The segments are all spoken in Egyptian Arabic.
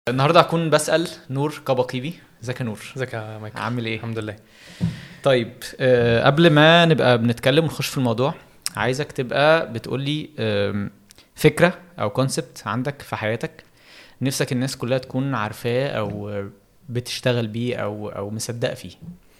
النهارده هكون بسال نور كبقيبي ازيك يا نور ازيك يا مايكل عامل ايه الحمد لله طيب آه قبل ما نبقى بنتكلم ونخش في الموضوع عايزك تبقى بتقول لي آم، فكره او كونسبت عندك في حياتك نفسك الناس كلها تكون عارفاه او آه، بتشتغل بيه او او مصدقه فيه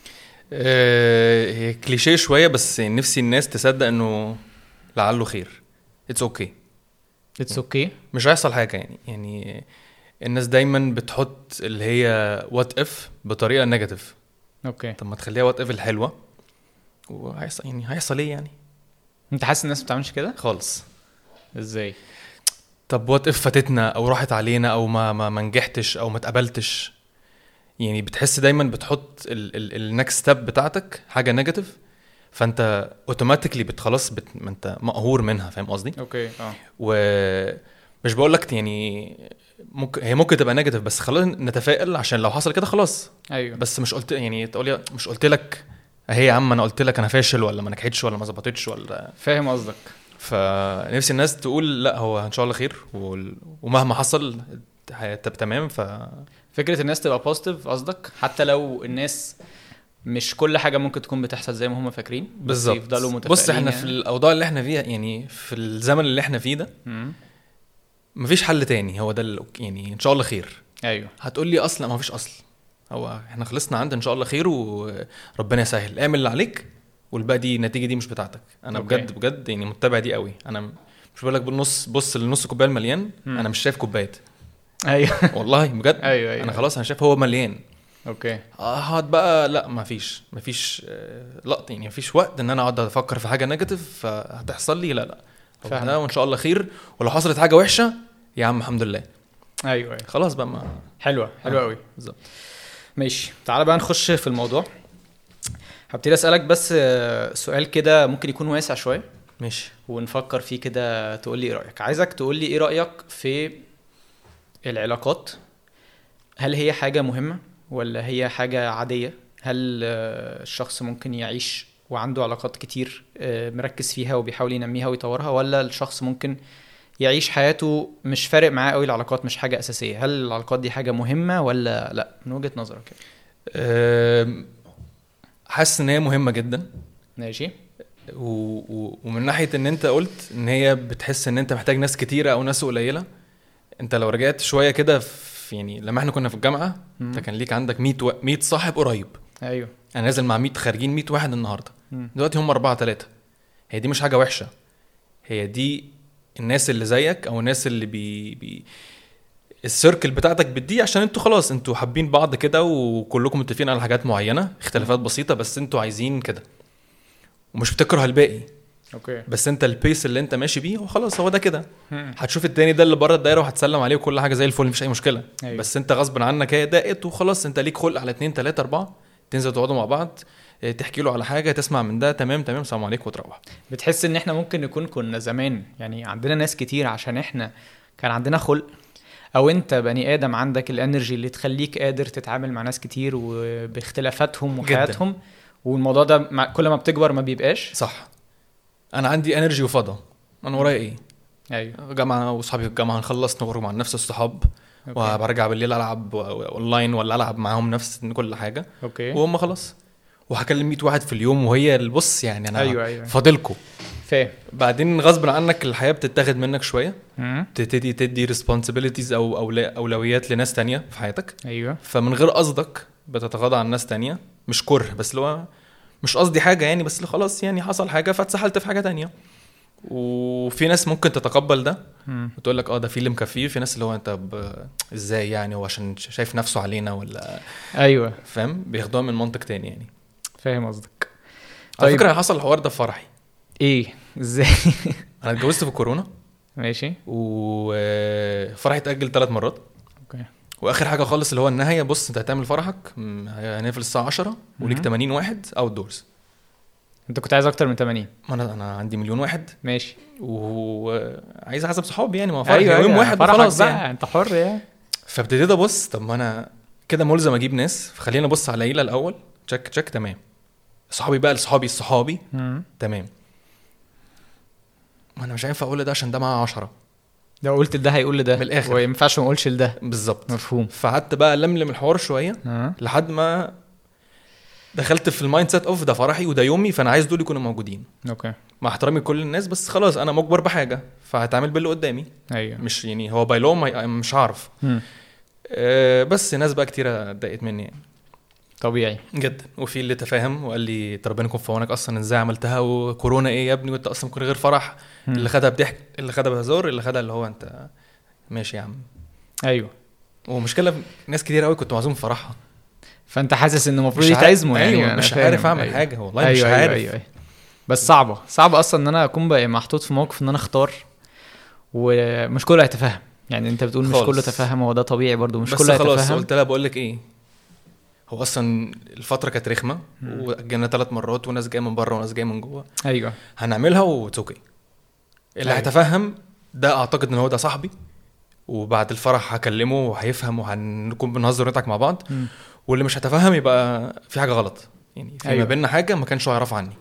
آه، هي كليشيه شويه بس نفسي الناس تصدق انه لعله خير اتس اوكي okay. اتس اوكي مش هيحصل حاجه يعني يعني الناس دايما بتحط اللي هي وات اف بطريقه نيجاتيف اوكي طب ما تخليها وات اف الحلوه وهيحصل يعني هيحصل ايه يعني انت حاسس الناس ما بتعملش كده خالص ازاي طب وات اف فاتتنا او راحت علينا او ما ما, ما نجحتش او ما اتقبلتش يعني بتحس دايما بتحط النكست ستيب بتاعتك حاجه نيجاتيف فانت اوتوماتيكلي بت خلاص بت ما انت مقهور منها فاهم قصدي اوكي اه ومش بقول لك يعني ممكن هي ممكن تبقى نيجاتيف بس خلينا نتفائل عشان لو حصل كده خلاص ايوه بس مش قلت يعني تقولي مش قلت لك اهي يا عم انا قلت لك انا فاشل ولا ما نجحتش ولا ما ظبطتش ولا فاهم قصدك فنفسي الناس تقول لا هو ان شاء الله خير وال- ومهما حصل هتبقى تمام ف فكره الناس تبقى بوزيتيف قصدك حتى لو الناس مش كل حاجه ممكن تكون بتحصل زي ما هم فاكرين بس بالظبط يفضلوا متفائلين بص احنا يعني. في الاوضاع اللي احنا فيها يعني في الزمن اللي احنا فيه ده مم. مفيش حل تاني هو ده اللي يعني ان شاء الله خير ايوه هتقول لي اصل ما فيش اصل هو احنا خلصنا عند ان شاء الله خير وربنا يسهل اعمل اللي عليك والباقي دي النتيجه دي مش بتاعتك انا أوكي. بجد بجد يعني متبع دي قوي انا مش بقول لك بالنص بص للنص كوبايه المليان مم. انا مش شايف كوبايات ايوه والله بجد ايوه ايوه انا خلاص انا شايف هو مليان اوكي آه، هقعد بقى لا ما فيش ما فيش لقط يعني ما فيش وقت ان انا اقعد افكر في حاجه نيجاتيف فهتحصل لي لا لا هو فاهمك. ده وان شاء الله خير ولو حصلت حاجه وحشه يا عم الحمد لله ايوه ايوه خلاص بقى ما حلوه حلوه آه. قوي بالظبط ماشي تعالى بقى نخش في الموضوع هبتدي اسالك بس آه، سؤال كده ممكن يكون واسع شويه ماشي ونفكر فيه كده تقول لي ايه رايك عايزك تقول لي ايه رايك في العلاقات هل هي حاجه مهمه ولا هي حاجه عاديه هل آه، الشخص ممكن يعيش وعنده علاقات كتير آه، مركز فيها وبيحاول ينميها ويطورها ولا الشخص ممكن يعيش حياته مش فارق معاه قوي العلاقات مش حاجه اساسيه هل العلاقات دي حاجه مهمه ولا لا من وجهه نظرك كده أم، حاسس ان هي مهمه جدا ماشي و... و... ومن ناحيه ان انت قلت ان هي بتحس ان انت محتاج ناس كتيره او ناس قليله انت لو رجعت شويه كده في يعني لما احنا كنا في الجامعه مم. انت كان ليك عندك 100 و... 100 صاحب قريب ايوه انا نازل مع 100 خارجين 100 واحد النهارده مم. دلوقتي هم أربعة ثلاثة هي دي مش حاجة وحشة هي دي الناس اللي زيك أو الناس اللي بي, بي السيركل بتاعتك بتدي عشان انتوا خلاص انتوا حابين بعض كده وكلكم متفقين على حاجات معينة اختلافات بسيطة بس انتوا عايزين كده ومش بتكره الباقي اوكي بس انت البيس اللي انت ماشي بيه وخلاص هو ده كده مم. هتشوف التاني ده اللي بره الدايره وهتسلم عليه وكل حاجه زي الفل مفيش اي مشكله أيوة. بس انت غصب عنك هي دقت وخلاص انت ليك خلق على اتنين تلاته اربعه تنزل تقعدوا مع بعض اه، تحكي له على حاجه تسمع من ده تمام تمام سلام عليكم وتروح بتحس ان احنا ممكن نكون كنا زمان يعني عندنا ناس كتير عشان احنا كان عندنا خلق او انت بني ادم عندك الانرجي اللي تخليك قادر تتعامل مع ناس كتير وباختلافاتهم جداً. وحياتهم والموضوع ده مع كل ما بتكبر ما بيبقاش صح انا عندي انرجي وفضا انا ورايا ايه ايوه جامعه واصحابي في الجامعه نخلص نخرج مع نفس الصحاب أوكي. وبرجع بالليل العب و- و- اونلاين ولا العب معاهم نفس كل حاجه اوكي وهم خلاص وهكلم 100 واحد في اليوم وهي البص يعني انا ايوه ايوه فاضلكم فاهم بعدين غصب عنك الحياه بتتاخد منك شويه مم. تبتدي تدي responsibilities او أولا- اولويات لناس تانية في حياتك ايوه فمن غير قصدك بتتغاضى عن ناس تانية مش كره بس اللي هو مش قصدي حاجه يعني بس اللي خلاص يعني حصل حاجه فاتسحلت في حاجه تانية وفي ناس ممكن تتقبل ده مم. وتقول لك اه ده في اللي مكفيه في ناس اللي هو انت ب... ازاي يعني هو عشان شايف نفسه علينا ولا ايوه فاهم بياخدوها من منطق تاني يعني فاهم قصدك على طيب. فكره حصل الحوار ده في فرحي ايه ازاي انا اتجوزت في الكورونا ماشي وفرحي اتاجل ثلاث مرات اوكي واخر حاجه خالص اللي هو النهايه بص انت هتعمل فرحك م، هنقفل الساعه 10 وليك مهم. 80 واحد اوت دورز انت كنت عايز اكتر من 80 ما انا انا عندي مليون واحد ماشي وعايز اعزم صحابي يعني ما هو فرح ايوه يوم ايوه واحد فرحك وخلاص بقى يعني انت حر يعني فابتديت ابص طب ما انا كده ملزم اجيب ناس فخلينا ابص على العيله الاول تشيك تشيك تمام صحابي بقى لصحابي الصحابي مم. تمام ما انا مش هينفع اقول ده عشان ده معاه 10 لو قلت ده هيقول لده من الآخر. وما ينفعش ما اقولش لده بالظبط مفهوم فقعدت بقى لملم الحوار شويه اه لحد ما دخلت في المايند سيت اوف ده فرحي وده يومي فانا عايز دول يكونوا موجودين اوكي مع احترامي لكل الناس بس خلاص انا مجبر بحاجه فهتعامل باللي قدامي ايوه مش يعني هو باي لو ما- مش هعرف مم. أه بس ناس بقى كتيره اتضايقت مني يعني طبيعي جدا وفي اللي تفاهم وقال لي "طب ربنا يكون في عونك اصلا ازاي عملتها وكورونا ايه يا ابني وانت اصلا ممكن غير فرح مم. اللي خدها بضحك اللي خدها بهزار اللي خدها اللي هو انت ماشي يا عم ايوه ومشكله ناس كتير قوي كنت معزوم في فرحها فانت حاسس ان المفروض مش عارف- يتعزموا يعني أيوة أنا مش فاهم. عارف اعمل أيوة. حاجه والله أيوة مش أيوة عارف أيوة أيوة. بس صعبه صعبه اصلا ان انا اكون بقى محطوط في موقف ان انا اختار ومش كله هيتفهم يعني انت بتقول مش خالص. كله تفهم هو ده طبيعي برضو مش بس كله خلاص هيتفهم قلت لها بقول لك ايه هو اصلا الفتره كانت رخمه وجينا ثلاث مرات وناس جايه من بره وناس جايه من جوه ايوه هنعملها واتس اوكي اللي أيوة. هيتفهم ده اعتقد ان هو ده صاحبي وبعد الفرح هكلمه وهيفهم وهنكون بنهزر ونضحك مع بعض مم. واللي مش هيتفهم يبقى في حاجه غلط يعني في أيوة. ما بيننا حاجه ما كانش هو يعرفها عني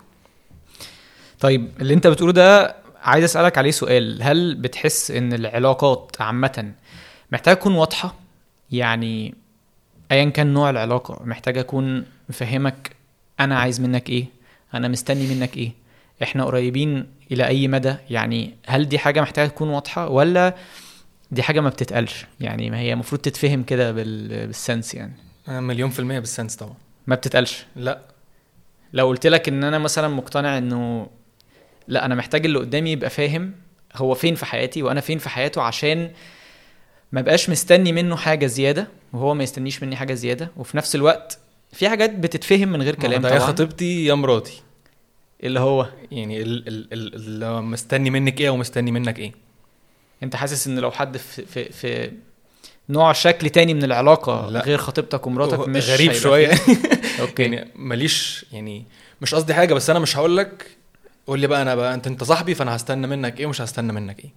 طيب اللي انت بتقوله ده عايز اسالك عليه سؤال هل بتحس ان العلاقات عامه محتاجه تكون واضحه يعني ايا كان نوع العلاقه محتاجه اكون مفهمك انا عايز منك ايه انا مستني منك ايه احنا قريبين الى اي مدى يعني هل دي حاجه محتاجه تكون واضحه ولا دي حاجه ما بتتقالش يعني ما هي المفروض تتفهم كده بال... بالسنس يعني أنا مليون في المية بالسنس طبعا ما بتتقالش لا لو قلت لك ان انا مثلا مقتنع انه لا انا محتاج اللي قدامي يبقى فاهم هو فين في حياتي وانا فين في حياته عشان ما بقاش مستني منه حاجه زياده وهو ما يستنيش مني حاجه زياده وفي نفس الوقت في حاجات بتتفهم من غير ما هو كلام ده يا طبعا خطيبتي يا مراتي اللي هو يعني ال- ال- ال- اللي هو مستني منك ايه ومستني منك ايه انت حاسس ان لو حد في في, في نوع شكل تاني من العلاقه لا. غير خطيبتك ومراتك هو مش غريب هيبقى شويه فيه. اوكي يعني ماليش يعني مش قصدي حاجه بس انا مش هقول لك قول لي بقى انا بقى انت انت صاحبي فانا هستنى منك ايه ومش هستنى منك ايه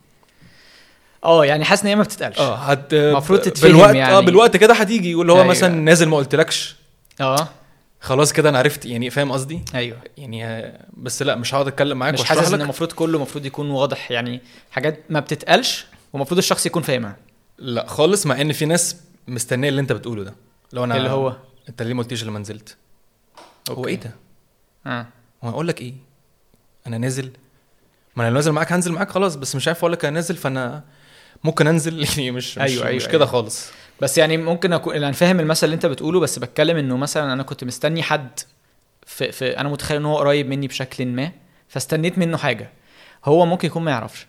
اه يعني حاسس ان هي ما بتتقالش اه هت المفروض تتفهم بالوقت يعني. اه بالوقت كده هتيجي واللي هو أيوة. مثلا نازل ما قلتلكش اه خلاص كده انا عرفت يعني فاهم قصدي ايوه يعني آه، بس لا مش هقعد اتكلم معاك مش واشرح حاسس ان لك المفروض كله المفروض يكون واضح يعني حاجات ما بتتقالش ومفروض الشخص يكون فاهمها لا خالص مع ان في ناس مستنيه اللي انت بتقوله ده لو انا اللي هو انت ليه ما قلتيش لما نزلت هو أوكي. ايه ده اه هو اقول لك ايه انا نازل ما انا لو نازل معاك هنزل معاك خلاص بس مش عارف اقول لك انا نازل فانا ممكن انزل يعني مش مش, أيوة، أيوة، مش كده أيوة. خالص بس يعني ممكن اكون انا فاهم المثل اللي انت بتقوله بس بتكلم انه مثلا انا كنت مستني حد في, في انا متخيل ان هو قريب مني بشكل ما فاستنيت منه حاجه هو ممكن يكون ما يعرفش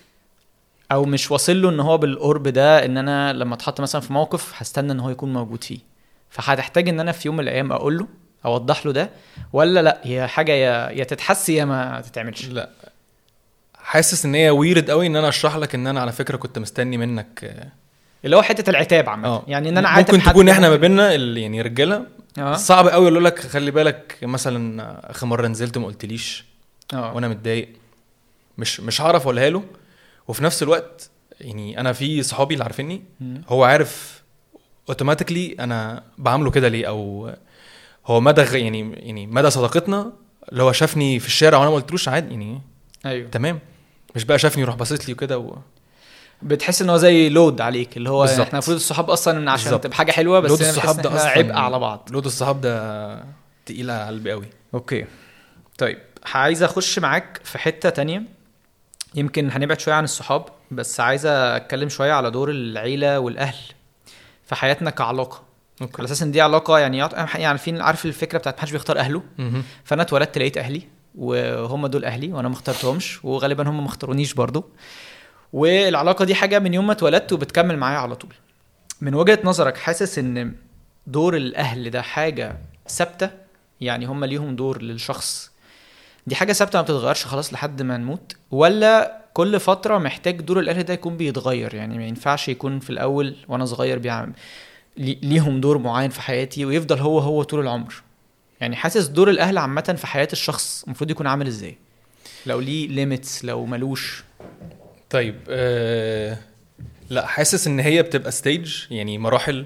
او مش واصل له ان هو بالقرب ده ان انا لما اتحط مثلا في موقف هستنى ان هو يكون موجود فيه فهتحتاج ان انا في يوم من الايام اقول له اوضح له ده ولا لا هي حاجه يا يا تتحس يا ما تتعملش لا حاسس ان هي ويرد قوي ان انا اشرح لك ان انا على فكره كنت مستني منك آه، اللي هو حته العتاب عامه اه يعني ان انا عاتب ممكن حد تكون احنا ما بيننا ال- يعني رجاله اه صعب قوي اقول لك خلي بالك مثلا اخر مره نزلت ما قلتليش اه وانا متضايق مش مش هعرف اقولها له وفي نفس الوقت يعني انا في صحابي اللي عارفيني مم. هو عارف اوتوماتيكلي انا بعمله كده ليه او هو مدى غ- يعني يعني مدى صداقتنا اللي هو شافني في الشارع وانا ما قلتلوش عادي يعني ايوه تمام مش بقى شافني يروح باصص لي وكده و... بتحس ان هو زي لود عليك اللي هو بالظبط. احنا المفروض الصحاب اصلا إن عشان بالظبط. تبقى حاجه حلوه بس لود أنا بحس الصحاب إن ده إحنا اصلا عبء على بعض لود الصحاب ده تقيل على قلبي قوي اوكي طيب عايز اخش معاك في حته تانية يمكن هنبعد شويه عن الصحاب بس عايز اتكلم شويه على دور العيله والاهل في حياتنا كعلاقه اوكي على اساس ان دي علاقه يعني يعني عارفين عارف الفكره بتاعت محدش بيختار اهله مهم. فانا اتولدت لقيت اهلي وهم دول اهلي وانا ما اخترتهمش وغالبا هم ما اختارونيش برضو والعلاقه دي حاجه من يوم ما اتولدت وبتكمل معايا على طول من وجهه نظرك حاسس ان دور الاهل ده حاجه ثابته يعني هم ليهم دور للشخص دي حاجه ثابته ما بتتغيرش خلاص لحد ما نموت ولا كل فتره محتاج دور الاهل ده يكون بيتغير يعني ما ينفعش يكون في الاول وانا صغير بيعمل لي- ليهم دور معين في حياتي ويفضل هو هو طول العمر يعني حاسس دور الاهل عامه في حياه الشخص المفروض يكون عامل ازاي لو ليه ليميتس لو ملوش طيب آه لا حاسس ان هي بتبقى ستيج يعني مراحل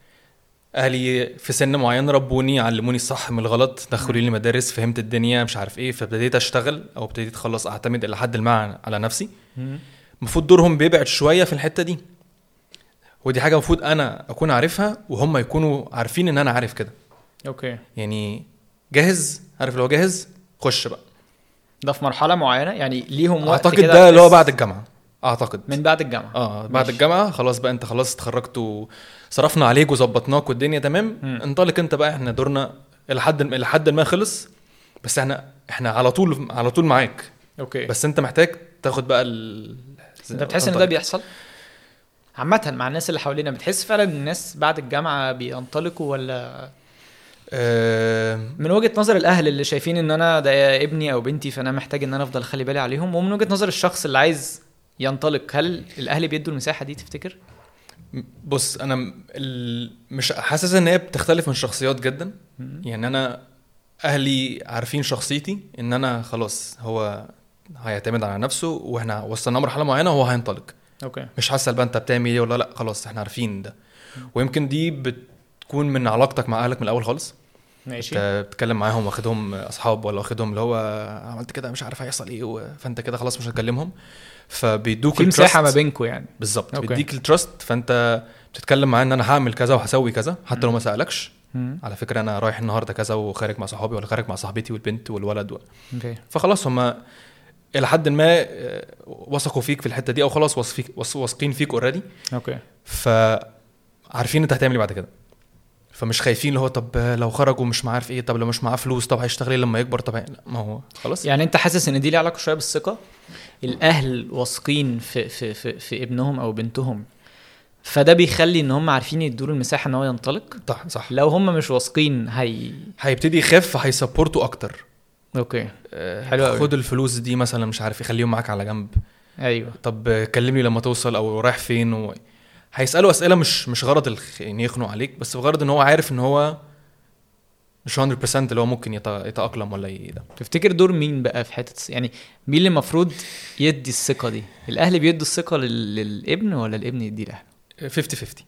اهلي في سن معين ربوني علموني الصح من الغلط دخلوا لي مدارس فهمت الدنيا مش عارف ايه فابتديت اشتغل او ابتديت خلاص اعتمد الى حد ما على نفسي المفروض دورهم بيبعد شويه في الحته دي ودي حاجه المفروض انا اكون عارفها وهم يكونوا عارفين ان انا عارف كده اوكي يعني جاهز عارف لو جاهز خش بقى ده في مرحله معينه يعني ليهم وقت اعتقد كده ده اللي هو تحس- بعد الجامعه اعتقد من بعد الجامعه اه بعد ماشي. الجامعه خلاص بقى انت خلاص اتخرجت وصرفنا عليك وظبطناك والدنيا تمام مم. انطلق انت بقى احنا دورنا الى حد الى حد ما خلص بس احنا احنا على طول على طول معاك اوكي بس انت محتاج تاخد بقى ال انت بتحس ان ده بيحصل عامة مع الناس اللي حوالينا بتحس فعلا ان الناس بعد الجامعة بينطلقوا ولا آه من وجهة نظر الاهل اللي شايفين ان انا ده ابني او بنتي فانا محتاج ان انا افضل اخلي بالي عليهم ومن وجهة نظر الشخص اللي عايز ينطلق هل الاهل بيدوا المساحة دي تفتكر؟ بص انا م- ال... مش حاسس ان هي بتختلف من شخصيات جدا مم. يعني انا اهلي عارفين شخصيتي ان انا خلاص هو هيعتمد على نفسه واحنا وصلنا مرحله معينه وهو هينطلق اوكي مش هسأل بقى انت بتعمل ايه ولا لا خلاص احنا عارفين ده ويمكن دي بتكون من علاقتك مع اهلك من الاول خالص ماشي انت بتتكلم معاهم واخدهم اصحاب ولا واخدهم اللي هو عملت كده مش عارف هيحصل ايه و- فانت كده خلاص مش هتكلمهم فبيدوك في مساحة الtrust. ما بينكم يعني بالظبط اوكي. بيديك التراست فانت بتتكلم معاه ان انا هعمل كذا وهسوي كذا حتى لو ما سالكش مم. على فكره انا رايح النهارده كذا وخارج مع صحابي ولا خارج مع صاحبتي والبنت والولد و... اوكي فخلاص هم الى حد ما آه، وثقوا فيك في الحته دي او خلاص واثقين واثقين فيك اوريدي اوكي فعارفين انت هتعمل ايه بعد كده فمش خايفين اللي هو طب لو خرج ومش عارف ايه طب لو مش معاه فلوس طب هيشتغل ايه لما يكبر طب هي- لا، ما هو خلاص يعني انت حاسس ان دي ليها علاقه شويه بالثقه الاهل واثقين في في في في ابنهم او بنتهم فده بيخلي ان هم عارفين يدوا له المساحه ان هو ينطلق صح صح لو هم مش واثقين هي هيبتدي يخاف فهيسبورتوا اكتر اوكي آه، حلو أوي. خد الفلوس دي مثلا مش عارف يخليهم معاك على جنب ايوه طب آه، كلمني لما توصل او رايح فين و... هيسالوا اسئله مش مش غرض الخ... يعني يخنوا عليك بس بغرض ان هو عارف ان هو مش 100% اللي هو ممكن يت... يتاقلم ولا ي... ده تفتكر دور مين بقى في حته يعني مين اللي المفروض يدي الثقه دي الاهل بيدوا الثقه لل... للابن ولا الابن يدي الاهل 50 50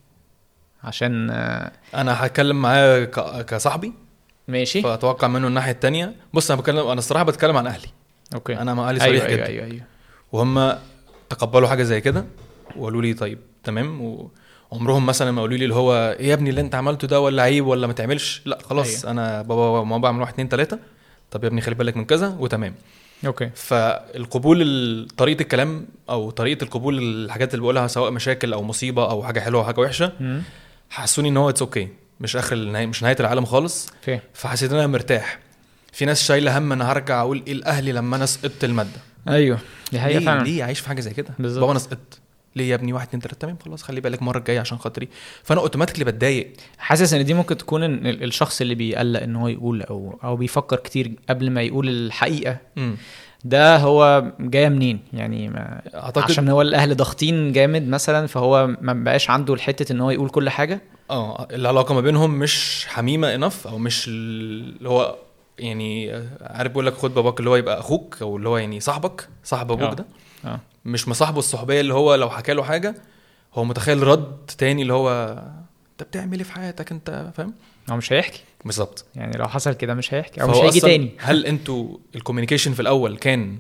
عشان آه، انا هتكلم معاه ك... كصاحبي ماشي فاتوقع منه الناحيه التانية بص انا بتكلم انا الصراحه بتكلم عن اهلي اوكي انا مع اهلي صريح ايوه جدا ايوه ايوه ايوه وهم تقبلوا حاجه زي كده وقالوا لي طيب تمام وعمرهم مثلا ما قالوا لي اللي هو ايه يا ابني اللي انت عملته ده ولا عيب ولا ما تعملش لا خلاص أيوة. أيوة. انا بابا وماما بعمل واحد اتنين تلاته طب يا ابني خلي بالك من كذا وتمام اوكي فالقبول ال- طريقه الكلام او طريقه القبول الحاجات اللي بقولها سواء مشاكل او مصيبه او حاجه حلوه او حاجه وحشه مم. حسوني ان هو اتس اوكي مش اخر النهايه مش نهايه العالم خالص اوكي فحسيت ان انا مرتاح في ناس شايله هم انا هرجع اقول ايه الاهلي لما انا سقطت الماده ايوه دي حقيقه ليه فعلا ليه عايش في حاجه زي كده بالظبط. بابا انا سقطت ليه يا ابني واحد اتنين تلاته تمام خلاص خلي بالك المره الجايه عشان خاطري فانا اوتوماتيكلي بتضايق حاسس ان دي ممكن تكون إن ال- الشخص اللي بيقلق ان هو يقول او او بيفكر كتير قبل ما يقول الحقيقه امم ده هو جايه منين يعني ما اعتقد عشان هو الاهل ضاغطين جامد مثلا فهو ما بقاش عنده الحته ان هو يقول كل حاجه اه العلاقه ما بينهم مش حميمه انف او مش اللي هو يعني عارف بيقول لك خد باباك اللي هو يبقى اخوك او اللي هو يعني صاحبك صاحب ابوك آه. ده اه مش مصاحبه الصحوبيه اللي هو لو حكى له حاجه هو متخيل رد تاني اللي هو انت بتعمل ايه في حياتك انت فاهم هو مش هيحكي بالظبط يعني لو حصل كده مش هيحكي او مش فهو هيجي أصلاً تاني هل انتوا الكوميونيكيشن في الاول كان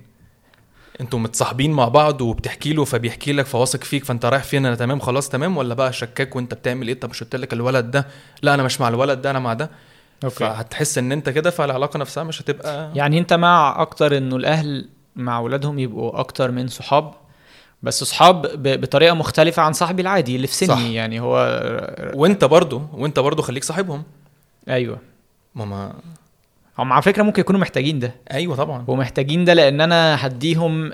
انتوا متصاحبين مع بعض وبتحكي له فبيحكي لك فواثق فيك فانت رايح فين انا تمام خلاص تمام ولا بقى شكاك وانت بتعمل ايه طب مش قلت لك الولد ده لا انا مش مع الولد ده انا مع ده اوكي فهتحس ان انت كده فالعلاقه نفسها مش هتبقى يعني انت مع اكتر انه الاهل مع ولادهم يبقوا اكتر من صحاب بس صحاب ب- بطريقه مختلفه عن صاحبي العادي اللي في سني صح. يعني هو وانت برضو وانت برضو خليك صاحبهم ايوه ماما هم على فكره ممكن يكونوا محتاجين ده ايوه طبعا ومحتاجين ده لان انا هديهم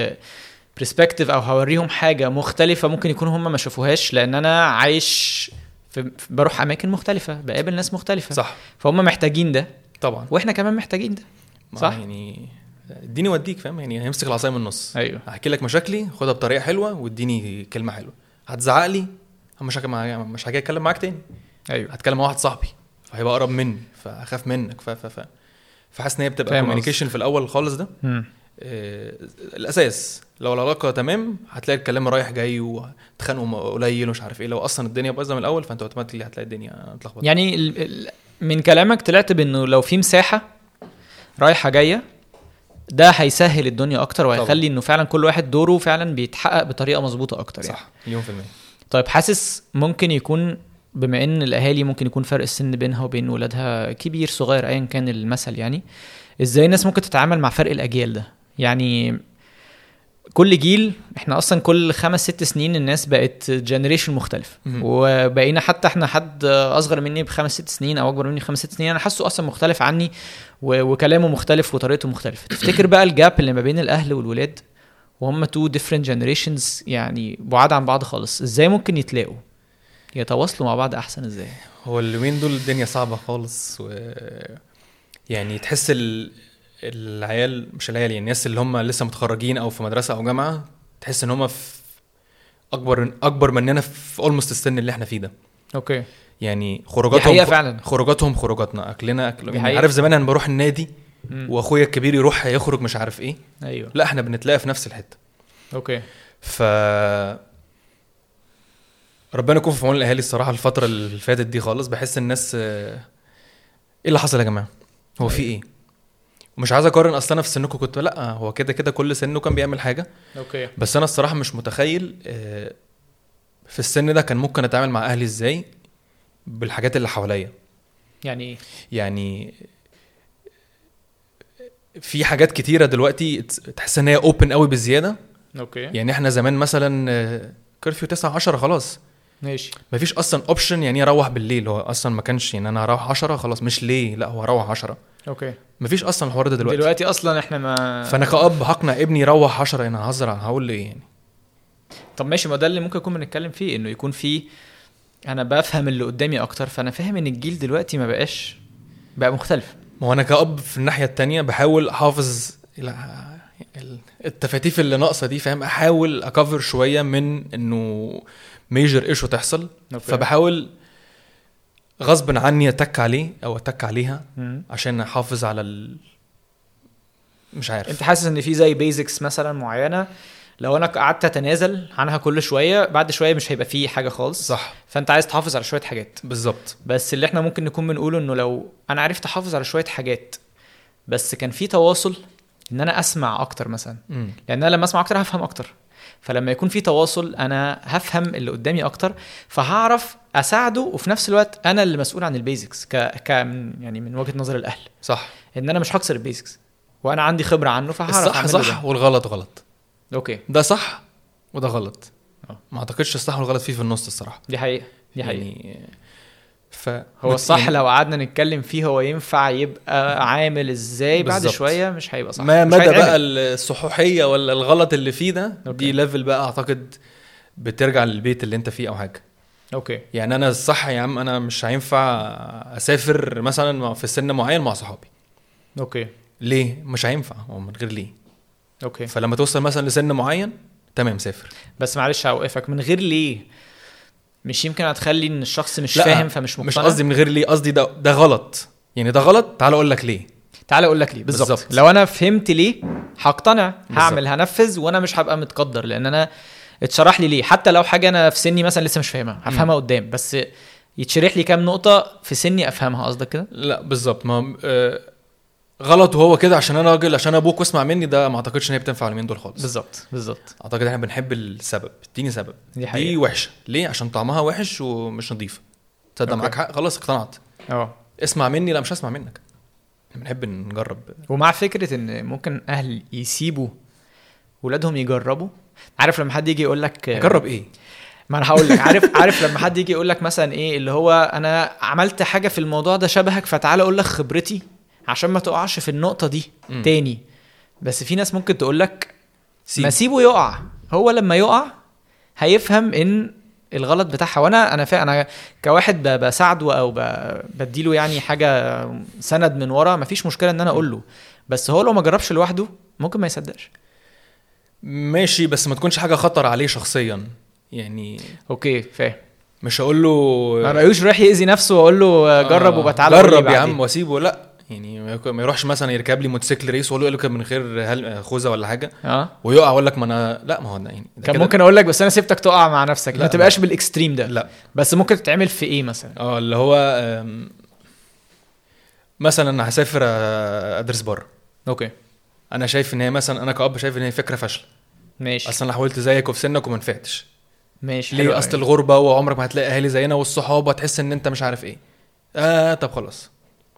برسبكتيف او هوريهم حاجه مختلفه ممكن يكونوا هم ما شافوهاش لان انا عايش في في- بروح اماكن مختلفه بقابل ناس مختلفه صح فهم محتاجين ده طبعا واحنا كمان محتاجين ده ما صح. يعني اديني واديك فاهم يعني همسك العصايه من النص ايوه هحكي لك مشاكلي خدها بطريقه حلوه واديني كلمه حلوه هتزعق لي مش هاجي مع- مش هاجي اتكلم معاك تاني ايوه هتكلم مع واحد صاحبي فهيبقى اقرب مني فاخاف منك ف ف ف فحاسس ان هي بتبقى فاهم كوميونيكيشن في الاول خالص ده مم. آه، الاساس لو العلاقه تمام هتلاقي الكلام رايح جاي وتخانقوا قليل ومش عارف ايه لو اصلا الدنيا بايظه من الاول فانت اوتوماتيكلي هتلاقي الدنيا متلخبطه يعني ال... ال... من كلامك طلعت بانه لو في مساحه رايحه جايه ده هيسهل الدنيا اكتر طبعا. وهيخلي انه فعلا كل واحد دوره فعلا بيتحقق بطريقه مظبوطه اكتر يعني. صح مليون في المية طيب حاسس ممكن يكون بما ان الاهالي ممكن يكون فرق السن بينها وبين ولادها كبير صغير ايا كان المثل يعني ازاي الناس ممكن تتعامل مع فرق الاجيال ده يعني كل جيل احنا اصلا كل خمس ست سنين الناس بقت جنريشن مختلف مهم. وبقينا حتى احنا حد اصغر مني بخمس ست سنين او اكبر مني بخمس ست سنين انا حاسه اصلا مختلف عني و- وكلامه مختلف وطريقته مختلفه تفتكر بقى الجاب اللي ما بين الاهل والولاد وهم تو ديفرنت جنريشنز يعني بعاد عن بعض خالص ازاي ممكن يتلاقوا يتواصلوا مع بعض احسن ازاي هو اليومين دول الدنيا صعبة خالص و يعني تحس ال... العيال مش العيال يعني الناس اللي هم لسه متخرجين او في مدرسة او جامعة تحس ان هم في اكبر اكبر مننا في اولموست السن اللي احنا فيه ده اوكي يعني دي خروجاتهم حقيقه فعلا خروجاتهم خروجاتنا اكلنا اكل دي يعني حقيقة. عارف زمان انا بروح النادي مم. واخويا الكبير يروح يخرج مش عارف ايه ايوه لا احنا بنتلاقى في نفس الحته اوكي ف ربنا يكون في عون الاهالي الصراحه الفتره اللي فاتت دي خالص بحس الناس آه، ايه اللي حصل يا جماعه هو في ايه ومش عايز اقارن اصل انا في سنكم كنت لا هو كده كده كل سنه كان بيعمل حاجه اوكي بس انا الصراحه مش متخيل آه، في السن ده كان ممكن اتعامل مع اهلي ازاي بالحاجات اللي حواليا يعني ايه يعني في حاجات كتيره دلوقتي تحس ان هي اوبن قوي بزياده اوكي يعني احنا زمان مثلا كرفيو 9 10 خلاص ماشي مفيش اصلا اوبشن يعني اروح بالليل هو اصلا ما كانش يعني انا هروح 10 خلاص مش ليه لا هو هروح 10 اوكي مفيش اصلا الحوار ده دلوقتي, دلوقتي اصلا احنا ما فانا كأب هقنع ابني يروح 10 انا هزر هقول له ايه يعني طب ماشي ما ده اللي ممكن يكون بنتكلم فيه انه يكون في انا بفهم اللي قدامي اكتر فانا فاهم ان الجيل دلوقتي ما بقاش بقى مختلف ما هو انا كأب في الناحيه التانية بحاول احافظ لا ال- التفاتيف اللي ناقصه دي فاهم احاول اكفر شويه من انه ميجر ايشو تحصل أوكي. فبحاول غصب عني اتك عليه او اتك عليها مم. عشان احافظ على ال... مش عارف انت حاسس ان في زي بيزكس مثلا معينه لو انا قعدت اتنازل عنها كل شويه بعد شويه مش هيبقى فيه حاجه خالص صح فانت عايز تحافظ على شويه حاجات بالظبط بس اللي احنا ممكن نكون بنقوله انه لو انا عرفت احافظ على شويه حاجات بس كان في تواصل ان انا اسمع اكتر مثلا مم. لان انا لما اسمع اكتر هفهم اكتر فلما يكون في تواصل انا هفهم اللي قدامي اكتر فهعرف اساعده وفي نفس الوقت انا اللي مسؤول عن البيزكس ك... ك يعني من وجهه نظر الاهل صح ان انا مش هكسر البيزكس وانا عندي خبره عنه فهعرف الصح أعمله صح والغلط غلط ده. اوكي ده صح وده غلط آه. ما اعتقدش الصح والغلط فيه في النص الصراحه دي حقيقه دي حقيقه يعني ف هو الصح يعني لو قعدنا نتكلم فيه هو ينفع يبقى عامل ازاي بعد بالظبط. شويه مش هيبقى صح ما مش مدى هيتعمل. بقى الصحوحيه ولا الغلط اللي فيه ده أوكي. دي ليفل بقى اعتقد بترجع للبيت اللي انت فيه او حاجه اوكي يعني انا الصح يا عم انا مش هينفع اسافر مثلا في سن معين مع صحابي اوكي ليه مش هينفع هو من غير ليه اوكي فلما توصل مثلا لسن معين تمام سافر بس معلش هوقفك من غير ليه مش يمكن هتخلي ان الشخص مش لا، فاهم فمش مقتنع مش قصدي من غير ليه قصدي ده ده غلط يعني ده غلط تعال اقول لك ليه تعالى اقول لك ليه بالظبط بالظبط. لو انا فهمت ليه هقتنع بالظبط. هعمل هنفذ وانا مش هبقى متقدر لان انا اتشرح لي ليه حتى لو حاجه انا في سني مثلا لسه مش فاهمها هفهمها قدام بس يتشرح لي كام نقطه في سني افهمها قصدك كده لا بالظبط ما آه غلط وهو كده عشان انا راجل عشان ابوك واسمع مني ده ما اعتقدش ان هي بتنفع اليومين دول خالص بالظبط بالظبط اعتقد احنا بنحب السبب اديني سبب دي دي حقيقه وحشه ليه عشان طعمها وحش ومش نظيف تصدق أوكي. معاك حق خلاص اقتنعت اه اسمع مني لا مش هسمع منك احنا بنحب نجرب ومع فكره ان ممكن اهل يسيبوا ولادهم يجربوا عارف لما حد يجي يقول لك جرب ايه ما انا هقول لك عارف عارف لما حد يجي يقول لك مثلا ايه اللي هو انا عملت حاجه في الموضوع ده شبهك فتعالى اقول لك خبرتي عشان ما تقعش في النقطه دي مم. تاني بس في ناس ممكن تقول لك سيب. ما سيبه يقع هو لما يقع هيفهم ان الغلط بتاعها وانا انا فا انا كواحد ب- بساعده او ب- بديله يعني حاجه سند من ورا مفيش مشكله ان انا اقول له بس هو لو ما جربش لوحده ممكن ما يصدقش ماشي بس ما تكونش حاجه خطر عليه شخصيا يعني اوكي فاهم مش هقول له ما رأيوش رايح يأذي نفسه واقول له جرب آه، وبتعالى قول لي جرب يا بعدين. عم واسيبه لا يعني ما يك- ما يروحش مثلا يركب لي موتوسيكل ريس واقول له اركب من غير هل- خوذه ولا حاجه اه ويقع اقول لك ما انا لا ما هو ده يعني ده كان كده. ممكن اقول لك بس انا سيبتك تقع مع نفسك لا، ما تبقاش بالاكستريم ده لا بس ممكن تتعمل في ايه مثلا اه اللي هو آم، مثلا انا هسافر آه، ادرس بره اوكي انا شايف ان هي مثلا انا كأب شايف ان هي فكره فاشله ماشي اصلا انا حاولت زيك وفي سنك وما نفعتش ماشي حلو ليه أوي. اصل الغربه وعمرك ما هتلاقي اهالي زينا والصحاب وهتحس ان انت مش عارف ايه اه طب خلاص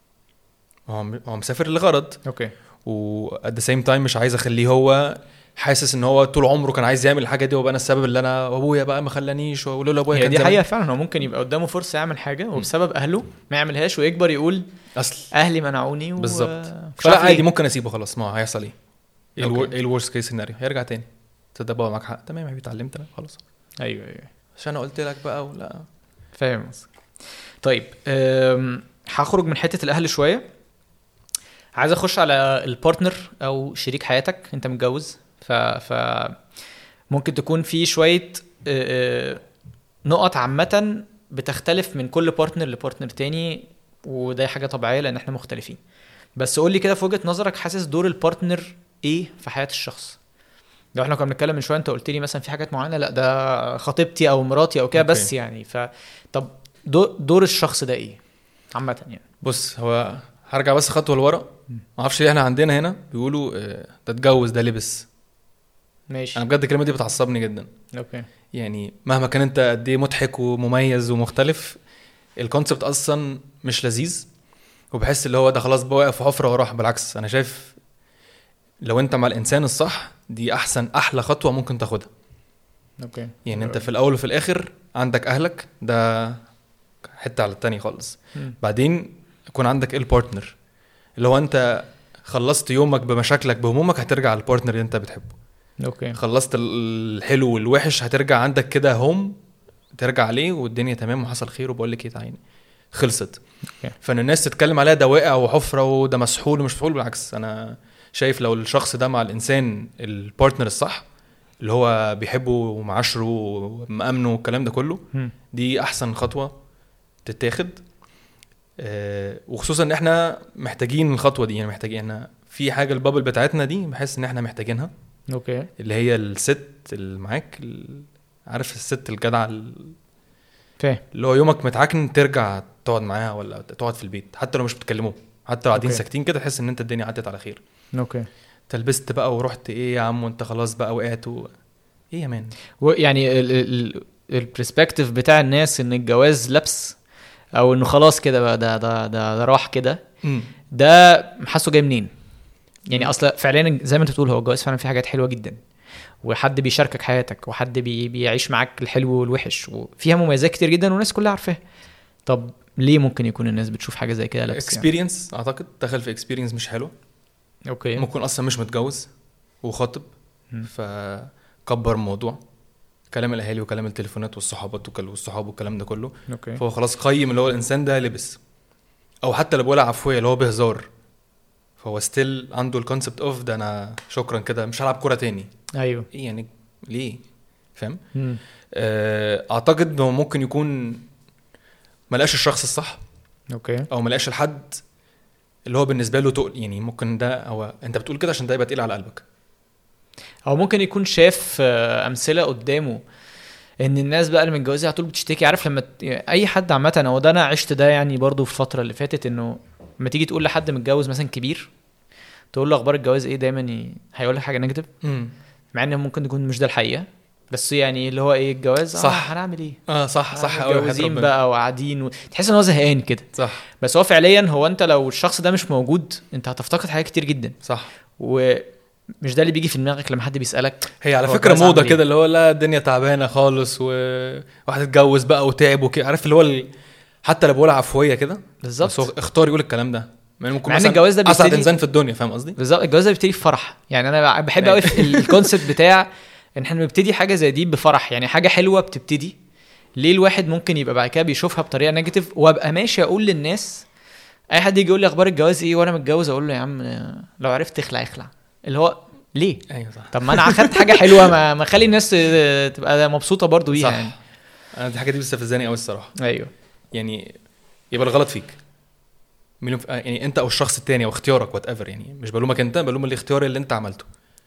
هو هو مسافر لغرض اوكي و at the same time مش عايز اخليه هو حاسس ان هو طول عمره كان عايز يعمل الحاجه دي وابقى انا السبب اللي انا وابويا بقى ما خلانيش ولولا ابويا هي كان دي زمان- حقيقة فعلا هو ممكن يبقى قدامه فرصة يعمل حاجة وبسبب أهله ما يعملهاش ويكبر يقول اصل أهلي منعوني و... بالظبط. مش فلا عارف عادي ليه. ممكن اسيبه خلاص ما هو هيحصل ايه ايه أوكي. الور- ايه الورست كيس سيناريو هيرجع تاني تصدق بابا معاك حق تمام يا حبيبي اتعلمت انا خلاص أيوه أيوه عشان انا قلت لك بقى ولا فاهم قصدك طيب أم، هخرج من حتة الأهل شوية عايز أخش على البارتنر أو شريك حياتك أنت متجوز ف... ف ممكن تكون في شوية أه، أه، نقط عامة بتختلف من كل بارتنر لبارتنر تاني وده حاجة طبيعية لأن احنا مختلفين بس قول لي كده في وجهة نظرك حاسس دور البارتنر ايه في حياة الشخص لو احنا كنا بنتكلم من شويه انت قلت لي مثلا في حاجات معينه لا ده خطيبتي او مراتي او كده أوكي. بس يعني ف طب دو- دور الشخص ده ايه عامه يعني بص هو هرجع بس خطوه لورا ما اعرفش ليه احنا عندنا هنا بيقولوا آه، ده اتجوز ده لبس ماشي انا بجد الكلمه دي بتعصبني جدا اوكي يعني مهما كان انت قد ايه مضحك ومميز ومختلف الكونسبت اصلا مش لذيذ وبحس اللي هو ده خلاص بقى واقف في حفره وراح بالعكس انا شايف لو انت مع الانسان الصح دي احسن احلى خطوه ممكن تاخدها اوكي يعني انت في الاول وفي الاخر عندك اهلك ده حته على التاني خالص مم. بعدين يكون عندك ايه البارتنر اللي هو انت خلصت يومك بمشاكلك بهمومك هترجع للبارتنر اللي انت بتحبه اوكي خلصت ال- الحلو والوحش هترجع عندك كده هوم ترجع عليه والدنيا تمام وحصل خير وبقول لك ايه تعالي خلصت أوكي. فان الناس تتكلم عليها ده واقع وحفره وده مسحول ومش مسحول بالعكس انا شايف لو الشخص ده مع الانسان البارتنر الصح اللي هو بيحبه ومعاشره ومأمنه والكلام ده كله مم. دي احسن خطوه تتاخد آه، وخصوصا ان احنا محتاجين الخطوه دي يعني محتاجين احنا في حاجه البابل بتاعتنا دي بحس ان احنا محتاجينها اوكي اللي هي الست اللي معاك ال- عارف الست الجدعه ال- فاهم اللي هو يومك متعكن ترجع تقعد معاها ولا تقعد في البيت حتى لو مش بتكلموه حتى لو قاعدين أوكي. ساكتين كده تحس ان انت الدنيا عدت على خير اوكي تلبست بقى ورحت ايه يا عم وانت خلاص بقى وقعت و... ايه يا مان ويعني البرسبكتيف بتاع الناس ان الجواز لبس او انه خلاص كده بقى ده ده ده, ده راح كده ده حاسه جاي منين يعني اصلا فعليا زي ما انت بتقول هو الجواز فعلا فيه حاجات حلوه جدا وحد بيشاركك حياتك وحد بي بيعيش معاك الحلو والوحش وفيها مميزات كتير جدا والناس كلها عارفاها طب ليه ممكن يكون الناس بتشوف حاجه زي كده لبس يعني؟ اكسبيرينس اعتقد دخل في اكسبيرينس مش حلو اوكي ممكن اصلا مش متجوز وخاطب مم. فكبر الموضوع كلام الاهالي وكلام التليفونات والصحابات وكل- والصحاب والكلام ده كله اوكي فهو خلاص قيم اللي هو الانسان ده لبس او حتى اللي بقولها عفويه اللي هو بهزار فهو ستيل عنده الكونسبت اوف ده انا شكرا كده مش هلعب كوره تاني ايوه ايه يعني ليه فاهم مم. آه، اعتقد انه ممكن يكون ما لقاش الشخص الصح اوكي او ما لقاش الحد اللي هو بالنسبه له تقل يعني ممكن ده هو انت بتقول كده عشان ده يبقى تقيل على قلبك او ممكن يكون شاف آه، امثله قدامه ان الناس بقى اللي متجوزه على طول بتشتكي عارف لما ت- اي حد عامه هو ده انا عشت ده يعني برضو في الفتره اللي فاتت انه لما تيجي تقول لحد متجوز مثلا كبير تقول له اخبار الجواز ايه دايما ي... هيقول لك حاجه نيجاتيف مع ان ممكن تكون مش ده الحقيقه بس يعني اللي هو ايه الجواز صح. آه هنعمل ايه اه صح صح آه، قوي متجوزين بقى وقاعدين و... تحس ان هو زهقان كده صح بس هو فعليا هو انت لو الشخص ده مش موجود انت هتفتقد حاجات كتير جدا صح ومش ده اللي بيجي في دماغك لما حد بيسالك هي على هو فكره الجواز موضه عامل كده إيه؟ اللي هو لا الدنيا تعبانه خالص وواحد اتجوز بقى وتعب وكده عارف اللي هو ال... حتى لو بقولها عفويه كده بس هو بالظبط اختار يقول الكلام ده مع ممكن مع إن مثلا الجواز ده اسعد بيبتدي- انسان في الدنيا فاهم قصدي؟ بالظبط الجواز ده بيبتدي في فرح يعني انا بحب قوي في الكونسيبت بتاع ان احنا بنبتدي حاجه زي دي بفرح يعني حاجه حلوه بتبتدي ليه الواحد ممكن يبقى بعد كده بيشوفها بطريقه نيجاتيف وابقى ماشي اقول للناس اي حد يجي يقول لي اخبار الجواز ايه وانا متجوز اقول له يا عم لو عرفت تخلع اخلع اللي هو ليه ايوه صح طب ما انا اخدت حاجه حلوه ما ما اخلي الناس تبقى مبسوطه برضو بيها صح. يعني انا دي الحاجه دي بتستفزني قوي الصراحه ايوه يعني يبقى الغلط فيك مليون في... آه، يعني انت او الشخص التاني او اختيارك وات ايفر يعني مش بلومك انت بلوم الاختيار اللي انت عملته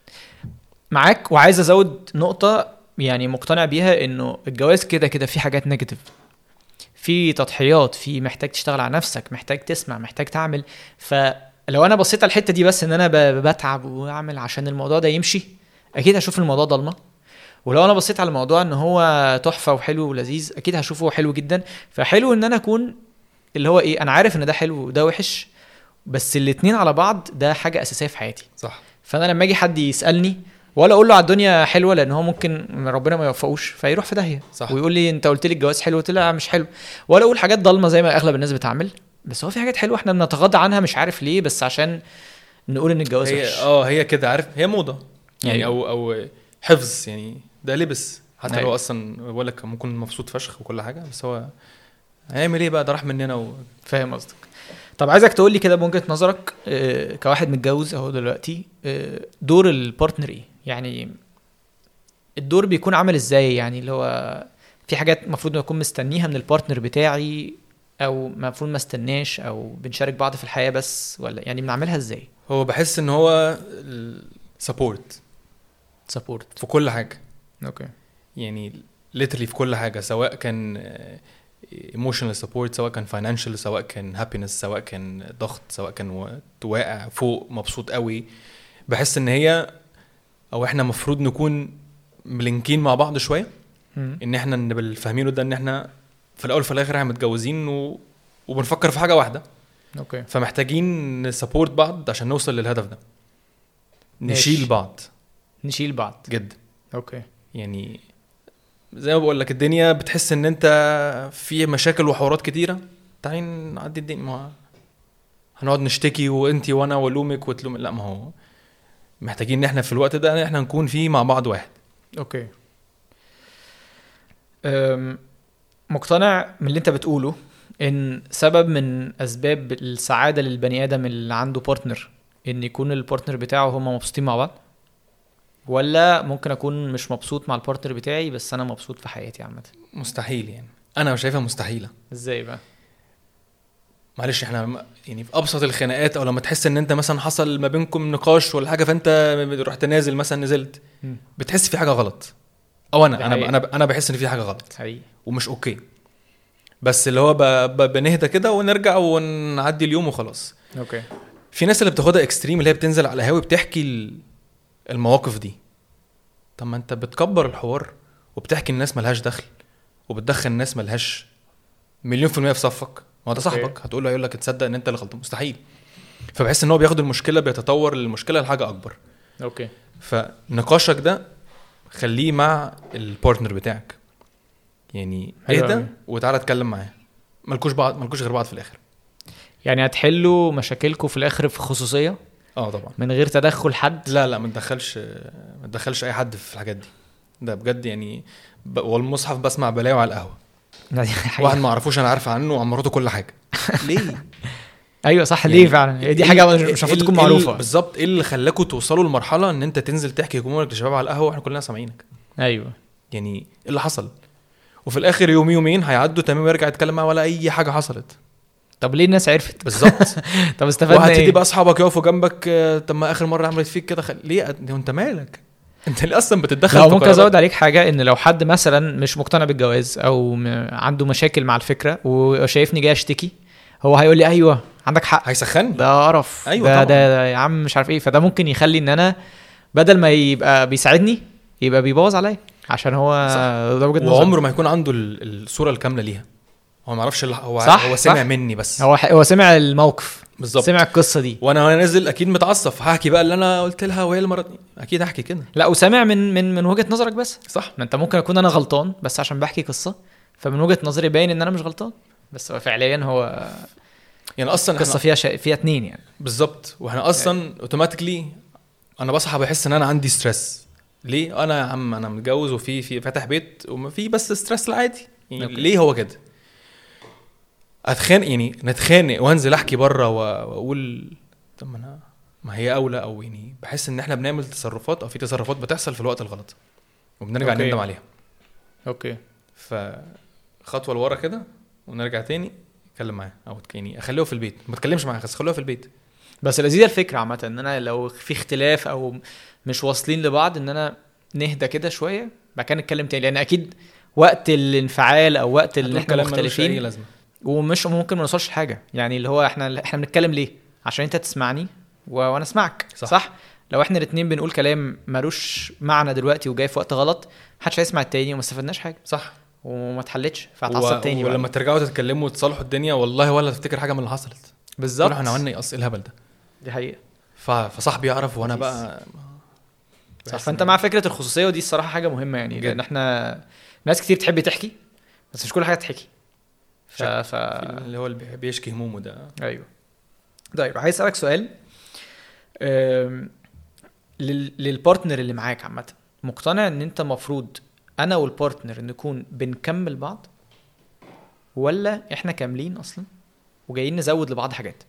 معاك وعايز ازود نقطة يعني مقتنع بيها انه الجواز كده كده في حاجات نيجاتيف في تضحيات في محتاج تشتغل على نفسك محتاج تسمع محتاج تعمل ف لو انا بصيت على الحته دي بس ان انا ب- بتعب واعمل عشان الموضوع ده يمشي اكيد هشوف الموضوع ضلمه ولو انا بصيت على الموضوع ان هو تحفه وحلو ولذيذ اكيد هشوفه حلو جدا فحلو ان انا اكون اللي هو ايه انا عارف ان ده حلو وده وحش بس الاتنين على بعض ده حاجه اساسيه في حياتي صح فانا لما اجي حد يسالني ولا اقول له على الدنيا حلوه لان هو ممكن ربنا ما يوفقوش فيروح في داهيه صح. ويقول لي انت قلت لي الجواز حلو قلت له لا مش حلو ولا اقول حاجات ضلمه زي ما اغلب الناس بتعمل بس هو في حاجات حلوه احنا بنتغاضى عنها مش عارف ليه بس عشان نقول ان الجواز هي وحش اه هي كده عارف هي موضه يعني أيوة. او او حفظ يعني ده لبس حتى أيوة. لو اصلا بقول لك ممكن مبسوط فشخ وكل حاجه بس هو هيعمل ايه بقى ده راح مننا و... فاهم قصدك طب عايزك تقول لي كده بوجهه نظرك آه، كواحد متجوز اهو دلوقتي آه، دور البارتنر ايه يعني الدور بيكون عامل ازاي يعني اللي هو في حاجات المفروض اكون مستنيها من البارتنر بتاعي او المفروض ما استناش او بنشارك بعض في الحياه بس ولا يعني بنعملها ازاي هو بحس ان هو سبورت سبورت في كل حاجه اوكي يعني literally في كل حاجه سواء كان ايموشنال سبورت سواء كان فاينانشال سواء كان هابينس سواء كان ضغط سواء كان و- واقع فوق مبسوط قوي بحس ان هي او احنا المفروض نكون ملينكين مع بعض شويه ان احنا نبقى فاهمينه ده ان احنا في الاول وفي الاخر احنا متجوزين و... وبنفكر في حاجه واحده اوكي فمحتاجين نسبورت بعض عشان نوصل للهدف ده ماشي. نشيل بعض نشيل بعض جدا اوكي يعني زي ما بقول لك الدنيا بتحس ان انت في مشاكل وحوارات كتيره تعالي نعدي الدنيا ما هنقعد نشتكي وانتي وانا والومك وتلوم لا ما هو محتاجين ان احنا في الوقت ده ان احنا نكون فيه مع بعض واحد اوكي أم، مقتنع من اللي انت بتقوله ان سبب من اسباب السعاده للبني ادم اللي عنده بارتنر ان يكون البارتنر بتاعه هما مبسوطين مع بعض ولا ممكن اكون مش مبسوط مع البارتنر بتاعي بس انا مبسوط في حياتي عامه مستحيل يعني انا شايفها مستحيله ازاي بقى معلش احنا م- يعني في ابسط الخناقات او لما تحس ان انت مثلا حصل ما بينكم نقاش ولا حاجه فانت رحت نازل مثلا نزلت مم. بتحس في حاجه غلط او انا دي انا حقيقة. انا انا بحس ان في حاجه غلط حقيقي ومش اوكي بس اللي هو ب... ب... بنهدى كده ونرجع ونعدي اليوم وخلاص اوكي في ناس اللي بتاخدها اكستريم اللي هي بتنزل على القهاوي بتحكي ال- المواقف دي طب ما انت بتكبر الحوار وبتحكي الناس ملهاش دخل وبتدخل الناس ملهاش مليون في المية في صفك ما هو ده أوكي. صاحبك هتقول له هيقول لك تصدق ان انت اللي غلطان مستحيل فبحس ان هو بياخد المشكله بيتطور المشكله لحاجه اكبر اوكي فنقاشك ده خليه مع البارتنر بتاعك يعني حلو اهدى أوي. وتعالى اتكلم معاه مالكوش بعض مالكوش غير بعض في الاخر يعني هتحلوا مشاكلكم في الاخر في خصوصيه اه طبعا من غير تدخل حد لا لا ما تدخلش ما تدخلش اي حد في الحاجات دي ده بجد يعني ب... والمصحف بسمع بلاوي على القهوه لا، دي حقيقة. واحد ما اعرفوش انا عارف عنه وعن مراته كل حاجه ليه ايوه صح يعني ليه فعلا هي دي إيه- حاجه مش إيه- المفروض إيه- تكون إيه- معروفه بالظبط ايه اللي خلاكوا توصلوا لمرحله ان انت تنزل تحكي همومك لشباب على القهوه واحنا كلنا سامعينك ايوه يعني ايه اللي حصل وفي الاخر يوم يومين هيعدوا تمام ويرجع يتكلم معاه ولا اي حاجه حصلت طب ليه الناس عرفت بالظبط طب استفدنا وهتبتدي ايه بقى اصحابك يقفوا جنبك آه، طب ما اخر مره عملت فيك كده خل... ليه انت مالك انت ليه اصلا بتتدخل لو في ممكن قرارات؟ ازود عليك حاجه ان لو حد مثلا مش مقتنع بالجواز او م... عنده مشاكل مع الفكره وشايفني جاي اشتكي هو هيقول لي ايوه عندك حق هيسخني ده قرف أيوة ده, طبعاً. ده ده يا عم مش عارف ايه فده ممكن يخلي ان انا بدل ما يبقى بيساعدني يبقى بيبوظ عليا عشان هو صح. ده وجهه نظر وعمره ما يكون عنده ال- الصوره الكامله ليها هو ما يعرفش اللي هو صح، هو سمع صح. مني بس هو هو سمع الموقف بالظبط سمع القصه دي وانا وانا نازل اكيد متعصب هحكي بقى اللي انا قلت لها وهي المره دي اكيد هحكي كده لا وسامع من من من وجهه نظرك بس صح ما انت ممكن اكون انا غلطان بس عشان بحكي قصه فمن وجهه نظري باين ان انا مش غلطان بس هو فعليا هو يعني اصلا قصه احنا فيها شا... فيها اتنين يعني بالظبط واحنا اصلا اوتوماتيكلي انا بصحى بحس ان انا عندي ستريس ليه انا يا عم انا متجوز وفي في فاتح بيت وما في بس ستريس العادي يعني أوكي. ليه هو كده اتخانق يعني نتخانق وانزل احكي بره و- واقول طب ما انا ما هي اولى او يعني بحس ان احنا بنعمل تصرفات او في تصرفات بتحصل في الوقت الغلط وبنرجع أوكي. نندم عليها اوكي فخطوه لورا كده ونرجع تاني اتكلم معاه او يعني اخليه في البيت ما اتكلمش معاه بس خلوها في البيت بس لذيذه الفكره عامه ان انا لو في اختلاف او مش واصلين لبعض ان انا نهدى كده شويه بعد كده نتكلم تاني لان اكيد وقت الانفعال او وقت اللي هتقول احنا كلام ملوش اي مختلفين لازمه ومش ممكن ما نوصلش لحاجه يعني اللي هو احنا احنا بنتكلم ليه عشان انت تسمعني و... وانا اسمعك صح. صح لو احنا الاتنين بنقول كلام ملوش معنى دلوقتي وجاي في وقت غلط محدش هيسمع التاني وما استفدناش حاجه صح وما اتحلتش فهتعصب تاني ولما ولما ترجعوا تتكلموا وتصالحوا الدنيا والله ولا تفتكر حاجه من اللي حصلت بالظبط تقول احنا عملنا ايه اصل إيه الهبل ده دي حقيقه ف... فصاحبي يعرف وانا كويس. بقى صح بحس فانت إن- مع فكره الخصوصيه ودي الصراحه حاجه مهمه يعني جدا. لان احنا ناس كتير تحب تحكي بس مش كل حاجه تحكي ف, شك. ف... اللي هو اللي بي- بيشكي همومه ده ايوه طيب عايز اسالك سؤال أم... لل... للبارتنر اللي معاك عامه مقتنع ان انت المفروض انا والبارتنر نكون بنكمل بعض ولا احنا كاملين اصلا وجايين نزود لبعض حاجات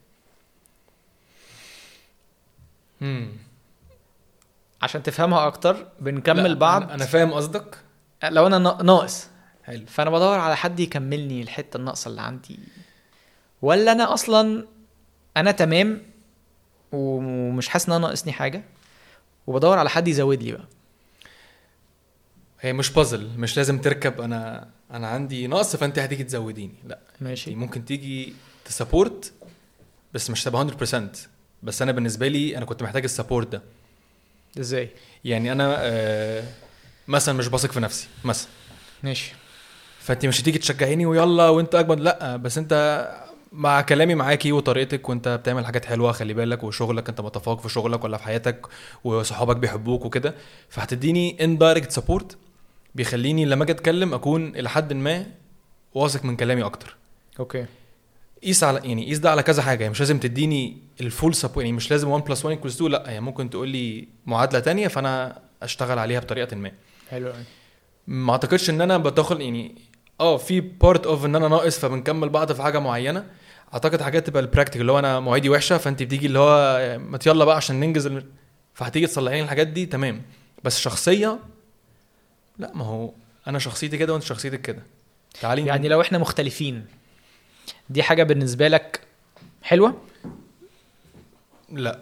امم عشان تفهمها اكتر بنكمل لا، بعض أنا- انا فاهم قصدك لو انا نا- ناقص حلو فانا بدور على حد يكملني الحته الناقصه اللي عندي ولا انا اصلا انا تمام ومش حاسس ان انا ناقصني حاجه وبدور على حد يزود لي بقى هي مش بازل مش لازم تركب انا انا عندي نقص فانت هتيجي تزوديني لا دي ماشي ممكن تيجي تسابورت بس مش تبقى 100% بس انا بالنسبه لي انا كنت محتاج السابورت ده ازاي يعني انا آه مثلا مش واثق في نفسي مثلا ماشي فانت مش هتيجي تشجعيني ويلا وانت اجمد لا بس انت مع كلامي معاكي وطريقتك وانت بتعمل حاجات حلوه خلي بالك وشغلك انت متفوق في شغلك ولا في حياتك وصحابك بيحبوك وكده فهتديني اندايركت سبورت بيخليني لما اجي اتكلم اكون الى حد ما واثق من كلامي اكتر اوكي قيس على يعني قيس ده على كذا حاجه يعني مش لازم تديني الفول سبورت يعني مش لازم 1 بلس 1 equals 2 لا يعني ممكن تقول لي معادله تانية فانا اشتغل عليها بطريقه ما حلو قوي ما اعتقدش ان انا بدخل يعني اه في بارت اوف ان انا ناقص فبنكمل بعض في حاجه معينه اعتقد حاجات تبقى البراكتيكال اللي هو انا مواعيدي وحشه فانت بتيجي اللي هو ما يلا بقى عشان ننجز الم... فهتيجي تصلحي لي الحاجات دي تمام بس شخصيه لا ما هو انا شخصيتي كده وانت شخصيتك كده تعالي يعني لو احنا مختلفين دي حاجه بالنسبه لك حلوه لا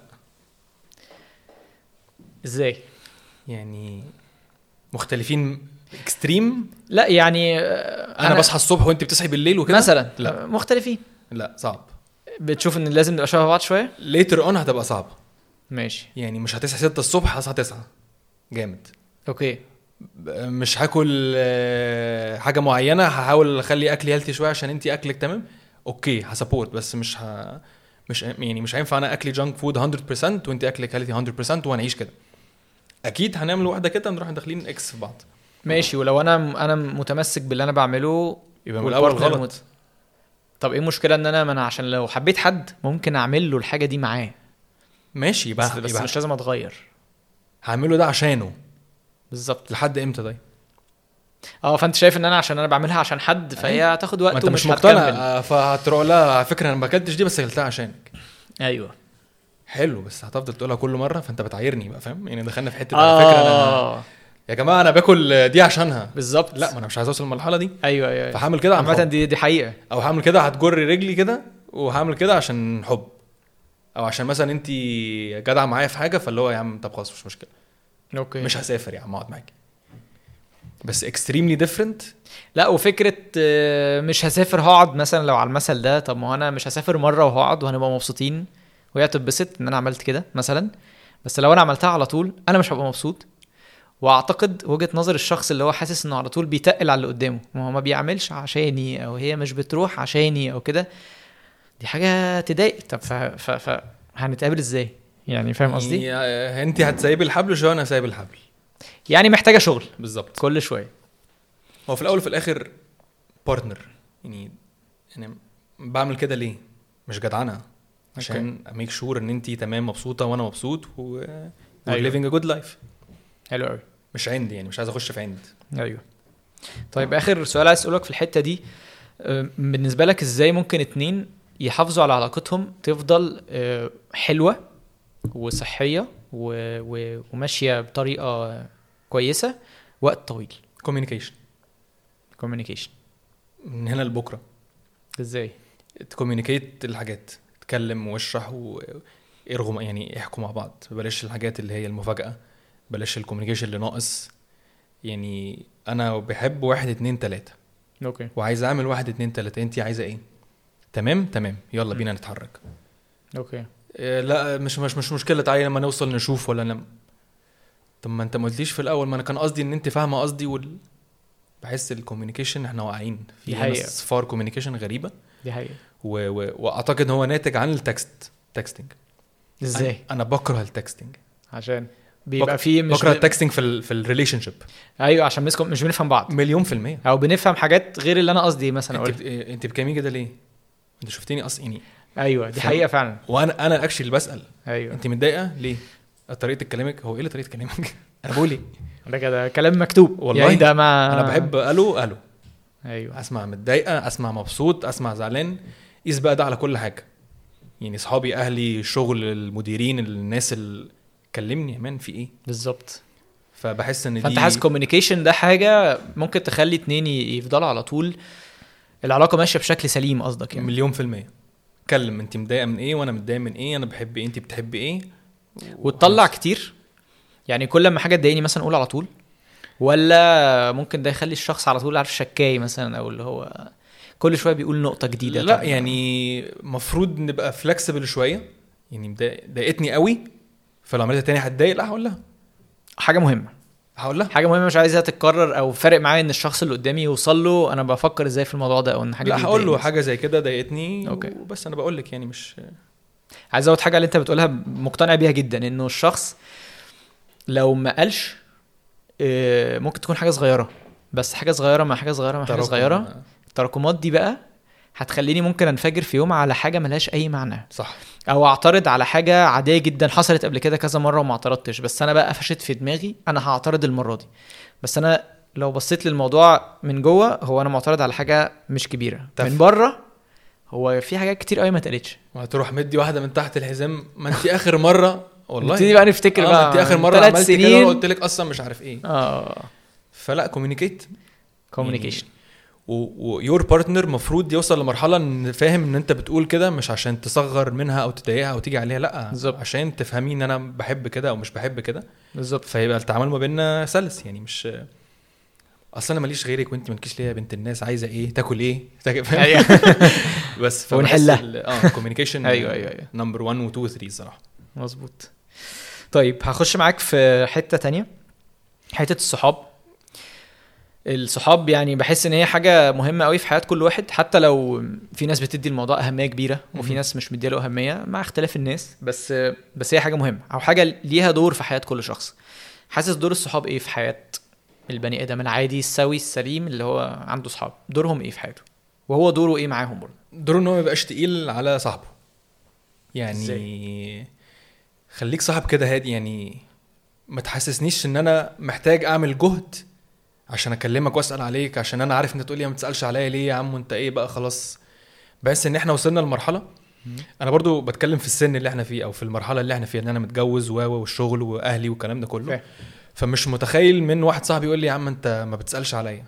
ازاي يعني مختلفين اكستريم لا يعني آه، انا, أنا بصحى الصبح وانت بتصحي بالليل وكده مثلا لا. آه، مختلفين لا صعب بتشوف ان لازم نبقى شبه بعض شويه ليتر اون هتبقى صعبه ماشي يعني مش هتصحى 6 الصبح هصحى 9 جامد اوكي مش هاكل آه، حاجه معينه هحاول اخلي اكلي هيلثي شويه عشان انت اكلك تمام اوكي هسبورت بس مش ه... مش يعني مش هينفع انا اكلي جانك فود 100% وانت اكلك هيلثي 100% وهنعيش كده اكيد هنعمل واحده كده نروح داخلين اكس في بعض ماشي ولو انا انا متمسك باللي انا بعمله يبقى من الاول والبارتنر غلط مت- طب ايه المشكله ان انا ما انا عشان لو حبيت حد ممكن اعمل له الحاجه دي معاه ماشي يبقى بس, بس يبقى مش لازم اتغير هعمله ده عشانه بالظبط لحد امتى طيب اه فانت شايف ان انا عشان انا بعملها عشان حد فهي هتاخد وقت ما انت مش ومش مقتنع هتكمل آه، فهتروح لها على فكره انا ما اكلتش دي بس اكلتها عشانك ايوه حلو بس هتفضل تقولها كل مره فانت بتعايرني بقى فاهم يعني دخلنا في حته على فكره انا اه يا جماعه انا باكل دي عشانها بالظبط لا ما انا مش عايز اوصل للمرحله دي ايوه ايوه أيوة. فهعمل كده عن عامة حب دي دي حقيقة او هعمل كده هتجر رجلي كده وهعمل كده عشان حب او عشان مثلا انت جدعه معايا في حاجه فاللي هو يا عم طب خلاص مش مشكله اوكي مش هسافر يا عم اقعد معاك بس اكستريملي ديفرنت لا وفكرة آه، مش هسافر هقعد مثلا لو على المثل ده طب ما هو انا مش هسافر مرة وهقعد وهنبقى مبسوطين وهي تتبسط ان انا عملت كده مثلا بس لو انا عملتها على طول انا مش هبقى مبسوط واعتقد وجهة نظر الشخص اللي هو حاسس انه على طول بيتقل على اللي قدامه ما هو ما بيعملش عشاني او هي مش بتروح عشاني او كده دي حاجة تضايق طب ف... ف... ف... هنتقابل ازاي يعني فاهم قصدي يعني انت هتسيب الحبل شويه انا سايب الحبل يعني محتاجة شغل بالظبط كل شوية هو في الاول وفي الاخر بارتنر يعني انا بعمل كده ليه مش جدعنه عشان اميك شور ان انت تمام مبسوطه وانا مبسوط و أيوة. living a good life حلو قوي مش عند يعني مش عايز اخش في عند ايوه طيب اخر سؤال عايز اسالك في الحته دي أه، بالنسبه لك ازاي ممكن اتنين يحافظوا على علاقتهم تفضل أه، حلوه وصحيه و- و- وماشيه بطريقه كويسه وقت طويل كوميونيكيشن كوميونيكيشن من هنا لبكره ازاي تكوميونيكيت الحاجات اتكلم واشرح وارغم يعني احكوا مع بعض بلاش الحاجات اللي هي المفاجاه بلاش الكوميونيكيشن اللي ناقص يعني انا بحب واحد اتنين تلاته اوكي وعايز اعمل واحد اتنين تلاته انت عايزه ايه تمام تمام يلا بينا نتحرك اوكي إيه لا مش مش مش مشكله تعالي لما نوصل نشوف ولا نم طب ما انت ما قلتليش في الاول ما انا كان قصدي ان انت فاهمه قصدي وال بحس الكوميونيكيشن احنا واقعين في دي هنا حقيقة. صفار كوميونيكيشن غريبه دي حقيقه و... و... واعتقد هو ناتج عن التكست تكستنج ازاي انا, أنا بكره التكستنج عشان بيبقى بك- في مش بكره ب... التكستنج في ال... في الريليشن شيب ايوه عشان مسكم مش بنفهم بعض مليون في الميه او بنفهم حاجات غير اللي انا قصدي مثلا انت اقول بت... إيه، انت بتكلمي كده ليه انت شفتيني اصلا يعني ايوه دي فاهم؟ حقيقه فعلا وانا انا اكشلي اللي بسال ايوه انت متضايقه ليه طريقه كلامك هو ايه اللي طريقه كلامك انا بقول ايه ده كده كلام مكتوب والله يعني ده ما انا بحب الو الو ايوه اسمع متضايقه اسمع مبسوط اسمع زعلان قيس بقى ده على كل حاجه يعني اصحابي اهلي شغل المديرين الناس اللي كلمني يا مان في ايه بالظبط فبحس ان دي فانت حاسس كوميونيكيشن ده حاجه ممكن تخلي اتنين ي- يفضلوا على طول العلاقه ماشيه بشكل سليم قصدك يعني مليون في الميه اتكلم انت متضايقه من ايه وانا متضايق من ايه انا بحب ايه انت بتحبي ايه وتطلع كتير يعني كل ما حاجه تضايقني مثلا اقول على طول ولا ممكن ده يخلي الشخص على طول عارف شكاي مثلا او اللي هو كل شويه بيقول نقطه جديده لا طب- يعني مفروض نبقى فلكسبل شويه يعني مضايق- ضايقتني قوي فلو عملتها تاني هتضايق لا هقول لها حاجه مهمه هقول لها حاجه مهمه مش عايزها تتكرر او فارق معايا ان الشخص اللي قدامي يوصل له انا بفكر ازاي في الموضوع ده او ان حاجه لا دي هقول له بتضايقني. حاجه زي كده ضايقتني أوكي. وبس انا بقول لك يعني مش عايز ازود حاجه اللي انت بتقولها مقتنع بيها جدا انه الشخص لو ما قالش آه، ممكن تكون حاجه صغيره بس حاجه صغيره مع حاجه صغيره مع حاجه تراكم. صغيره التراكمات دي بقى هتخليني ممكن انفجر في يوم على حاجه ملهاش اي معنى صح او اعترض على حاجه عاديه جدا حصلت قبل كده كذا مره وما اعترضتش بس انا بقى قفشت في دماغي انا هعترض المره دي بس انا لو بصيت للموضوع من جوه هو انا معترض على حاجه مش كبيره تف. من بره هو في حاجات كتير قوي ما اتقالتش وهتروح مدي واحده من تحت الحزام ما انت اخر مره والله نبتدي بقى نفتكر آه، بقى ما انت اخر مره ثلاث عملت كده سنين وانا قلت لك اصلا مش عارف ايه اه فلا كوميونيكيت كوميونيكيشن ويور بارتنر مفروض يوصل لمرحله ان فاهم ان انت بتقول كده مش عشان تصغر منها او تضايقها او تيجي عليها لا بالظبط. عشان تفهمي ان انا بحب كده او مش بحب كده بالظبط فيبقى التعامل ما بيننا سلس يعني مش اصل انا ماليش غيرك وانت مالكيش ليا يا بنت الناس عايزه ايه تاكل ايه تاكل فاهم؟ أيوة. بس فبحس ونحلها. ال- اه كوميونيكيشن أيوة، أيوة، أيوة. نمبر 1 و 2 و 3 الصراحه مظبوط طيب هخش معاك في حته تانية حته الصحاب الصحاب يعني بحس ان هي حاجه مهمه قوي في حياه كل واحد حتى لو في ناس بتدي الموضوع اهميه كبيره وفي مهم. ناس مش مديله اهميه مع اختلاف الناس بس بس هي حاجه مهمه او حاجه ليها دور في حياه كل شخص حاسس دور الصحاب ايه في حياه البني ادم العادي السوي السليم اللي هو عنده صحاب دورهم ايه في حياته وهو دوره ايه معاهم برضه دوره ان هو ما يبقاش تقيل على صاحبه يعني إزاي؟ خليك صاحب كده هادي يعني ما تحسسنيش ان انا محتاج اعمل جهد عشان اكلمك واسال عليك عشان انا عارف انت تقول لي ما تسالش عليا ليه يا عم انت ايه بقى خلاص بحس ان احنا وصلنا لمرحله انا برضو بتكلم في السن اللي احنا فيه او في المرحله اللي احنا فيها ان انا متجوز و والشغل واهلي والكلام ده كله فاهم. فمش متخيل من واحد صاحبي يقول لي يا عم انت ما بتسالش عليا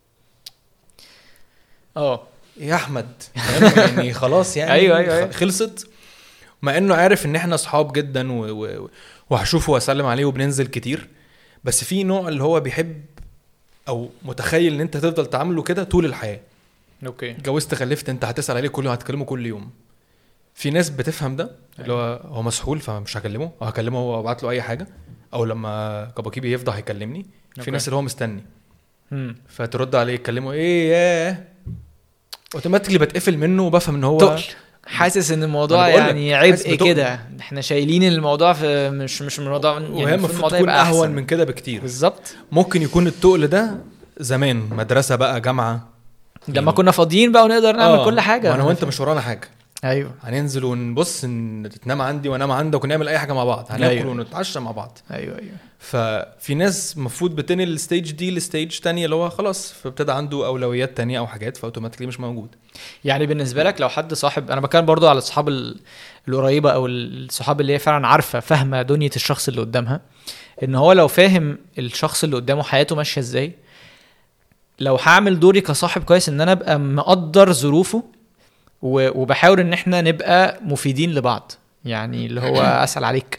اه يا احمد فاهم؟ يعني خلاص يعني أيوة، أيوة، أيوة. خلصت مع انه عارف ان احنا اصحاب جدا و... و... وهشوفه واسلم عليه وبننزل كتير بس في نوع اللي هو بيحب او متخيل ان انت تفضل تعامله كده طول الحياه اوكي اتجوزت خلفت انت هتسال عليه كل يوم هتكلمه كل يوم في ناس بتفهم ده اللي هو هو مسحول فمش هكلمه او هكلمه وابعت له اي حاجه او لما كباكيبي يفضى هيكلمني في أوكي. ناس اللي هو مستني امم فترد عليه يتكلموا ايه ياه اوتوماتيكلي بتقفل منه وبفهم ان هو تقل حاسس ان الموضوع أنا بقول لك، يعني حاسس عبء بتقل. كده احنا شايلين الموضوع في مش مش الموضوع يعني وهي المفروض الموضوع تكون يبقى اهون أحسن. من كده بكتير بالظبط ممكن يكون التقل ده زمان مدرسه بقى جامعه لما كنا فاضيين بقى ونقدر نعمل آه، كل حاجه وانا وانت مش ورانا حاجه ايوه هننزل ونبص ان تنام عندي وانام عندك ونعمل اي حاجه مع بعض هناكل أيوة. ونتعشى مع بعض ايوه ايوه ففي ناس المفروض بتنقل الستيج دي لستيج تانية اللي هو خلاص فابتدى عنده اولويات تانية او حاجات فاوتوماتيكلي مش موجود يعني بالنسبه لك لو حد صاحب انا بتكلم برضو على الصحاب ال- القريبه او الصحاب اللي هي فعلا عارفه فاهمه دنيا الشخص اللي قدامها ان هو لو فاهم الشخص اللي قدامه حياته ماشيه ازاي لو هعمل دوري كصاحب كويس ان انا ابقى مقدر ظروفه و- وبحاول ان احنا نبقى مفيدين لبعض يعني اللي هو اسال عليك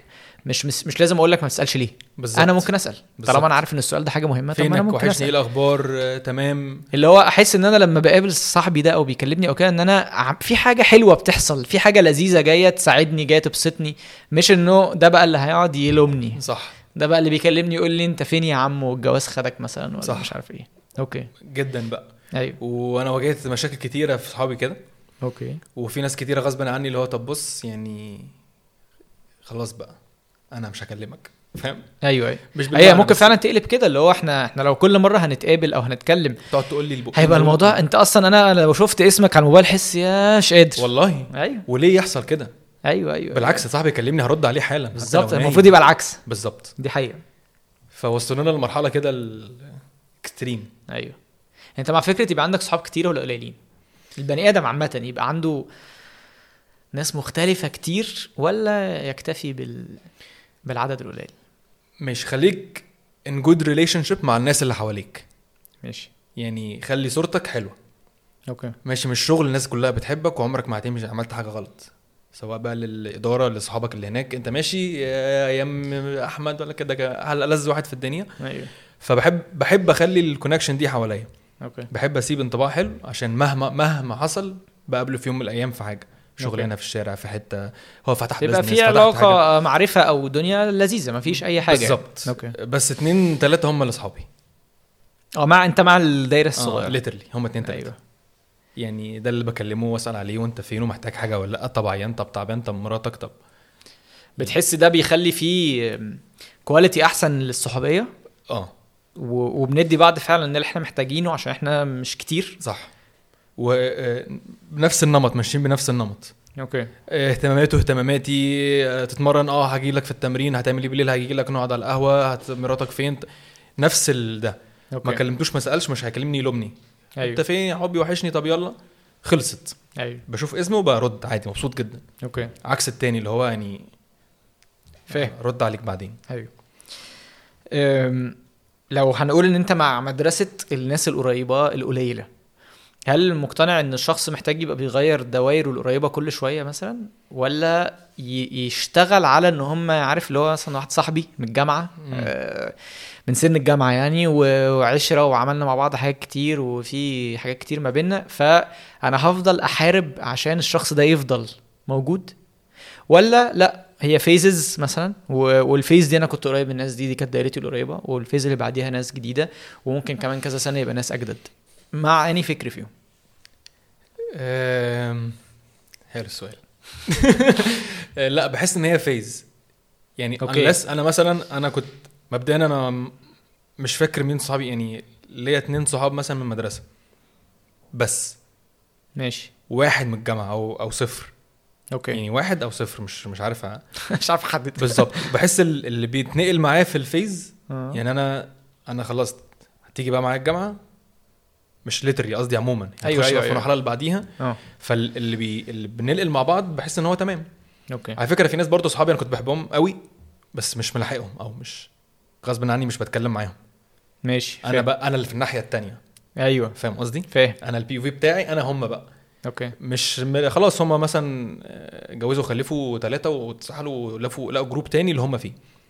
مش مش, مش لازم اقول لك ما تسالش ليه بالظبط انا ممكن اسال بالظبط. طالما انا عارف ان السؤال ده حاجه مهمه طب ما انا فينك ممكن وحشني اسال ايه الاخبار آه، تمام اللي هو احس ان انا لما بقابل صاحبي ده او بيكلمني او كده ان انا عم- في حاجه حلوه بتحصل في حاجه لذيذه جايه تساعدني جايه تبسطني مش انه ده بقى اللي هيقعد يلومني صح ده بقى اللي بيكلمني يقول لي انت فين يا عم والجواز خدك مثلا ولا صح. مش عارف ايه اوكي جدا بقى ايوه وانا واجهت مشاكل كتيره في صحابي كده اوكي وفي ناس كتيره غصب عني اللي هو طب بص يعني خلاص بقى انا مش هكلمك فاهم ايوه ايوه مش هي بالمعنى ممكن بس فعلا تقلب كده اللي هو احنا احنا لو كل مره هنتقابل او هنتكلم تقعد تقول لي البق هيبقى الموضوع انت اصلا انا لو شفت اسمك على الموبايل حس يا مش قادر والله ايوه وليه يحصل كده ايوه ايوه بالعكس صاحبي يكلمني هرد عليه حالا حتى لو بالظبط نايم. المفروض يبقى العكس بالظبط دي حقيقه فوصلنا لمرحله كده الاكستريم ايوه انت مع فكره يبقى عندك صحاب كتير ولا قليلين البني ادم عامه يبقى عنده ناس مختلفه كتير ولا يكتفي بال بالعدد القليل مش خليك ان جود ريليشن شيب مع الناس اللي حواليك ماشي يعني خلي صورتك حلوه اوكي ماشي مش شغل الناس كلها بتحبك وعمرك ما هتمشي عملت حاجه غلط سواء بقى للاداره لاصحابك اللي هناك انت ماشي يا ايام احمد ولا كده هل ألذ واحد في الدنيا ايوه فبحب بحب اخلي الكونكشن دي حواليا اوكي بحب اسيب انطباع حلو عشان مهما مهما حصل بقابله في يوم من الايام في حاجه شغلانه في الشارع في حته هو فتح يبقى business، في فتح علاقه حاجة. معرفه او دنيا لذيذه ما فيش اي حاجه بالظبط اوكي بس اتنين تلاته هم اللي اصحابي اه مع انت مع الدايره الصغيره الصغيره ليترلي هم اتنين تلاته ايوه يعني ده اللي بكلمه واسال عليه وانت فين ومحتاج حاجه ولا لا طب عيان طب تعبان طب مراتك طب بتحس ده بيخلي فيه كواليتي احسن للصحوبيه اه و- وبندي بعض فعلا اللي احنا محتاجينه عشان احنا مش كتير صح ونفس النمط ماشيين بنفس النمط اوكي آه، اهتماماته اهتماماتي آه، تتمرن اه هاجي لك في التمرين هتعمل ايه بالليل هاجي لك نقعد على القهوه هت... مراتك فين نفس ال... ده اوكي ما كلمتوش ما سالش مش هيكلمني يلومني انت ايوه فين يا حبي وحشني طب يلا خلصت ايوه بشوف اسمه برد عادي مبسوط جدا اوكي عكس التاني اللي هو يعني فاهم رد عليك بعدين ايوه أم، لو هنقول ان انت مع مدرسه الناس القريبه القليله هل مقتنع ان الشخص محتاج يبقى بيغير دوائره القريبه كل شويه مثلا ولا ي- يشتغل على ان هم عارف اللي هو مثلا واحد صاحبي من الجامعه مم. آه، من سن الجامعه يعني و- وعشره وعملنا مع بعض حاجات كتير وفي حاجات كتير ما بيننا فانا هفضل احارب عشان الشخص ده يفضل موجود ولا لا هي فيزز مثلا و- والفيز دي انا كنت قريب من الناس دي دي كانت دايرتي القريبه والفيز اللي بعديها ناس جديده وممكن كمان كذا سنه يبقى ناس اجدد مع اني فكر فيهم أم... حلو السؤال آه، لا بحس ان هي فيز يعني أوكي. unless انا مثلا انا كنت مبدئيا انا م- مش فاكر مين صحابي يعني ليا اتنين صحاب مثلا من المدرسه بس ماشي واحد من الجامعه او او صفر اوكي يعني واحد او صفر مش مش عارف أ- مش عارف احدد بالظبط بحس ال- اللي بيتنقل معايا في الفيز آه. يعني انا انا خلصت هتيجي بقى معايا الجامعه مش ليتري قصدي عموما يعني أيوة، هتخش أيوة، بقى في أيوة. المرحله اللي بعديها اه فاللي بي اللي بننقل مع بعض بحس ان هو تمام اوكي على فكره في ناس برضه صحابي انا كنت بحبهم قوي بس مش ملاحقهم او مش غصب عني مش بتكلم معاهم ماشي انا فاهم. بقى انا اللي في الناحيه التانية ايوه فاهم قصدي فاهم انا البي في بتاعي انا هم بقى اوكي مش م- خلاص هم مثلا آه، اتجوزوا وخلفوا ثلاثه واتسحلوا ولفوا لقوا جروب تاني اللي هم فيه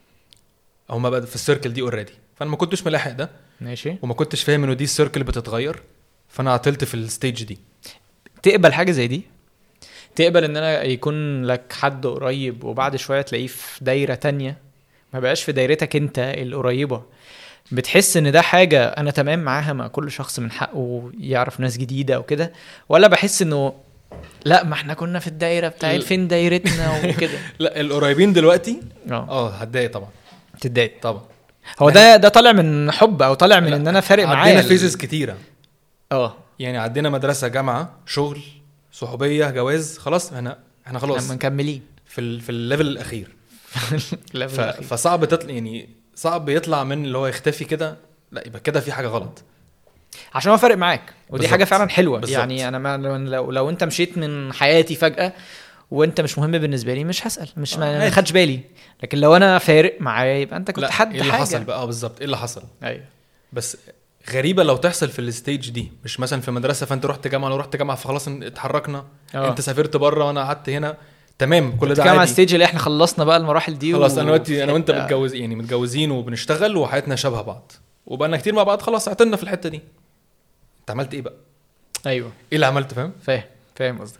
هم بقى في السيركل دي اوريدي فانا ما كنتش ملاحق ده ماشي وما كنتش فاهم انه دي السيركل بتتغير فانا عطلت في الستيج دي تقبل حاجه زي دي تقبل ان انا يكون لك حد قريب وبعد شويه تلاقيه في دايره تانية ما بقاش في دايرتك انت القريبه بتحس ان ده حاجه انا تمام معاها مع كل شخص من حقه يعرف ناس جديده وكده ولا بحس انه لا ما احنا كنا في الدايره بتاعت فين دايرتنا وكده لا القريبين دلوقتي اه اه هتضايق طبعا تتضايق طبعا هو ده ده طالع من حب او طالع من لا، ان انا فارق معايا عدينا ال- فيزز كتيره اه يعني عدينا مدرسه جامعه شغل صحوبيه جواز خلاص احنا احنا خلاص لما مكملين في ال... في الليفل الاخير لا ف... فصعب تطلع يعني صعب يطلع من اللي هو يختفي كده لا يبقى كده في حاجه غلط عشان هو فارق معاك ودي بالظبط. حاجه فعلا حلوه بالظبط. يعني انا ما لو لو انت مشيت من حياتي فجاه وانت مش مهم بالنسبه لي مش هسال مش آه، ما ما عادي. خدش بالي لكن لو انا فارق معايا يبقى انت كنت لا حد ايه اللي حاجه حصل بقى اه بالظبط ايه اللي حصل ايوه بس غريبه لو تحصل في الستيج دي مش مثلا في مدرسه فانت رحت جامعه انا رحت جامعه فخلاص ان- اتحركنا آه. انت سافرت بره وانا قعدت هنا تمام كل ده بتتكلم على عادي الستيج اللي احنا خلصنا بقى المراحل دي خلاص انا و- وانت انا وانت حتة- متجوز يعني متجوزين وبنشتغل وحياتنا شبه بعض وبقالنا كتير مع بعض خلاص اعتلنا في الحته دي انت عملت ايه بقى ايوه ايه اللي عملته فاهم فاهم فاهم قصدك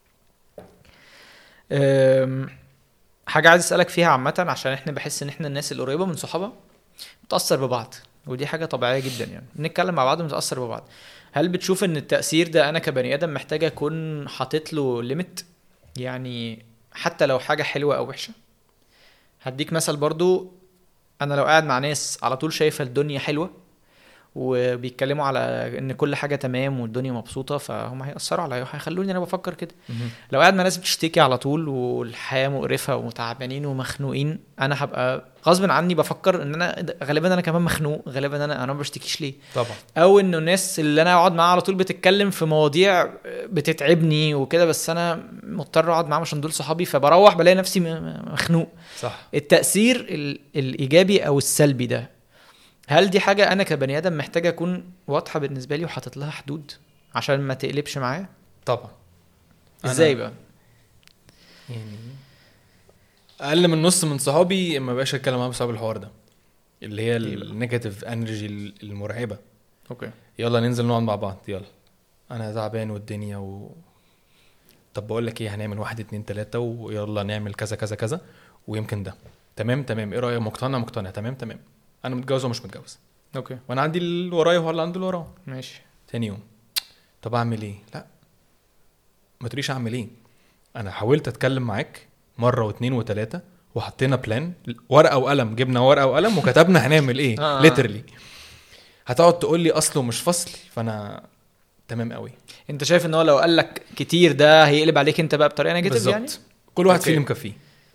أم، حاجة عايز اسألك فيها عامة عشان احنا بحس ان احنا الناس القريبة من صحابها بتأثر ببعض ودي حاجة طبيعية جدا يعني نتكلم مع بعض ونتأثر ببعض هل بتشوف ان التأثير ده انا كبني ادم محتاج اكون حاطط له ليميت يعني حتى لو حاجة حلوة او وحشة هديك مثل برضو انا لو قاعد مع ناس على طول شايفة الدنيا حلوة وبيتكلموا على ان كل حاجة تمام والدنيا مبسوطة فهم هيأثروا عليا وهيخلوني انا بفكر كده لو قاعد مع ناس بتشتكي على طول والحياه مقرفه ومتعبانين ومخنوقين انا هبقى غصب عني بفكر ان انا غالبا انا كمان مخنوق غالبا انا انا ما بشتكيش ليه طبعا او انه الناس اللي انا اقعد معاها على طول بتتكلم في مواضيع بتتعبني وكده بس انا مضطر اقعد معاهم عشان دول صحابي فبروح بلاقي نفسي م- م- مخنوق صح التاثير ال- الايجابي او السلبي ده هل دي حاجه انا كبني ادم محتاج اكون واضحه بالنسبه لي وحاطط لها حدود عشان ما تقلبش معايا طبعا أنا- ازاي بقى يعني اقل من نص من صحابي ما بقاش اتكلم معاهم بسبب الحوار ده اللي هي ليه بقى؟ النيجاتيف انرجي المرعبه اوكي يلا ننزل نقعد مع بعض يلا انا تعبان والدنيا و طب بقول لك ايه هنعمل واحد اتنين تلاته ويلا نعمل كذا كذا كذا ويمكن ده تمام تمام ايه رايك مقتنع مقتنع تمام تمام انا متجوز ومش متجوز اوكي وانا عندي اللي ورايا وهو اللي عنده اللي وراه ماشي تاني يوم طب اعمل ايه لا ما تقوليش اعمل ايه انا حاولت اتكلم معاك مره واثنين وثلاثه وحطينا بلان ورقه وقلم جبنا ورقه وقلم وكتبنا هنعمل ايه آه. ليترلي هتقعد تقول لي اصله مش فصل فانا تمام قوي انت شايف ان هو لو قال لك كتير ده هيقلب عليك انت بقى بطريقه نيجاتيف يعني كل واحد أوكي. فيه اللي مكفيه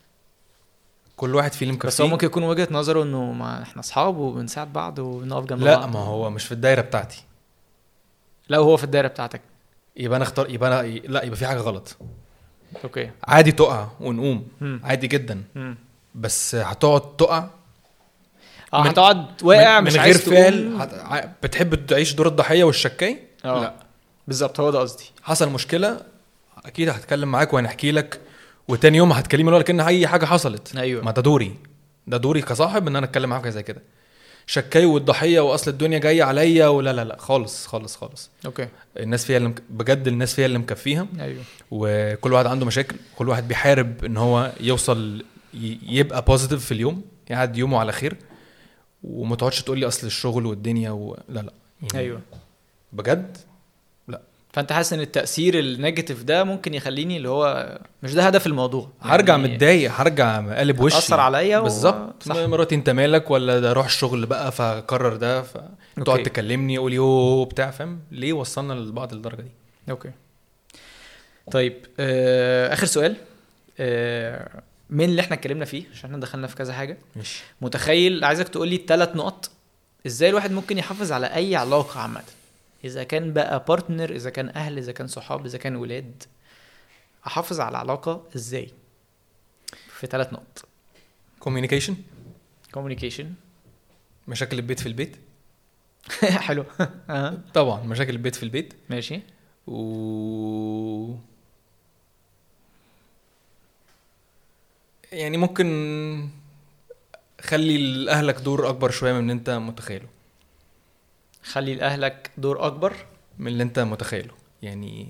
كل واحد فيه اللي مكفيه بس هو ممكن يكون وجهه نظره انه ما احنا اصحاب وبنساعد بعض وبنقف جنب لا بعض ما هو مش في الدايره بتاعتي لو هو في الدايره بتاعتك يبقى انا اختار يبقى انا لا يبقى في حاجه غلط اوكي عادي تقع ونقوم مم. عادي جدا مم. بس هتقعد تقع اه من- هتقعد واقع من, مش من غير عايز فعل تقوم. هت... ع- بتحب تعيش دور الضحيه والشكاي اه لا بالظبط هو ده قصدي حصل مشكله اكيد هتكلم معاك وهنحكي لك وتاني يوم هتكلمني ولا كان اي حاجه حصلت ايوه ما ده دوري ده دوري كصاحب ان انا اتكلم معاك زي كده شكاي والضحيه واصل الدنيا جايه عليا ولا لا لا خالص خالص خالص اوكي الناس فيها اللي مك... بجد الناس فيها اللي مكفيها ايوه وكل واحد عنده مشاكل كل واحد بيحارب ان هو يوصل ي... يبقى بوزيتيف في اليوم يقعد يومه على خير وما تقعدش تقول لي اصل الشغل والدنيا و... لا لا يعني ايوه بجد فانت حاسس ان التاثير النيجاتيف ده ممكن يخليني اللي هو مش ده هدف الموضوع هرجع يعني متضايق هرجع قالب وشي هتأثر عليا و- بالظبط صح. مراتي انت مالك ولا ده اروح الشغل بقى فقرر ده فتقعد أوكي. تكلمني يقول يو بتاع فاهم ليه وصلنا لبعض الدرجه دي اوكي طيب آه اخر سؤال آه من اللي احنا اتكلمنا فيه عشان احنا دخلنا في كذا حاجه ماشي متخيل عايزك تقول لي ثلاث نقط ازاي الواحد ممكن يحافظ على اي علاقه عامه اذا كان بقى بارتنر اذا كان اهل اذا كان صحاب اذا كان ولاد احافظ على العلاقه ازاي في ثلاث نقط كوميونيكيشن كوميونيكيشن مشاكل البيت في البيت حلو اه طبعا مشاكل البيت في البيت ماشي و يعني ممكن خلي لاهلك دور اكبر شويه من اللي انت متخيله خلي لاهلك دور اكبر من اللي انت متخيله يعني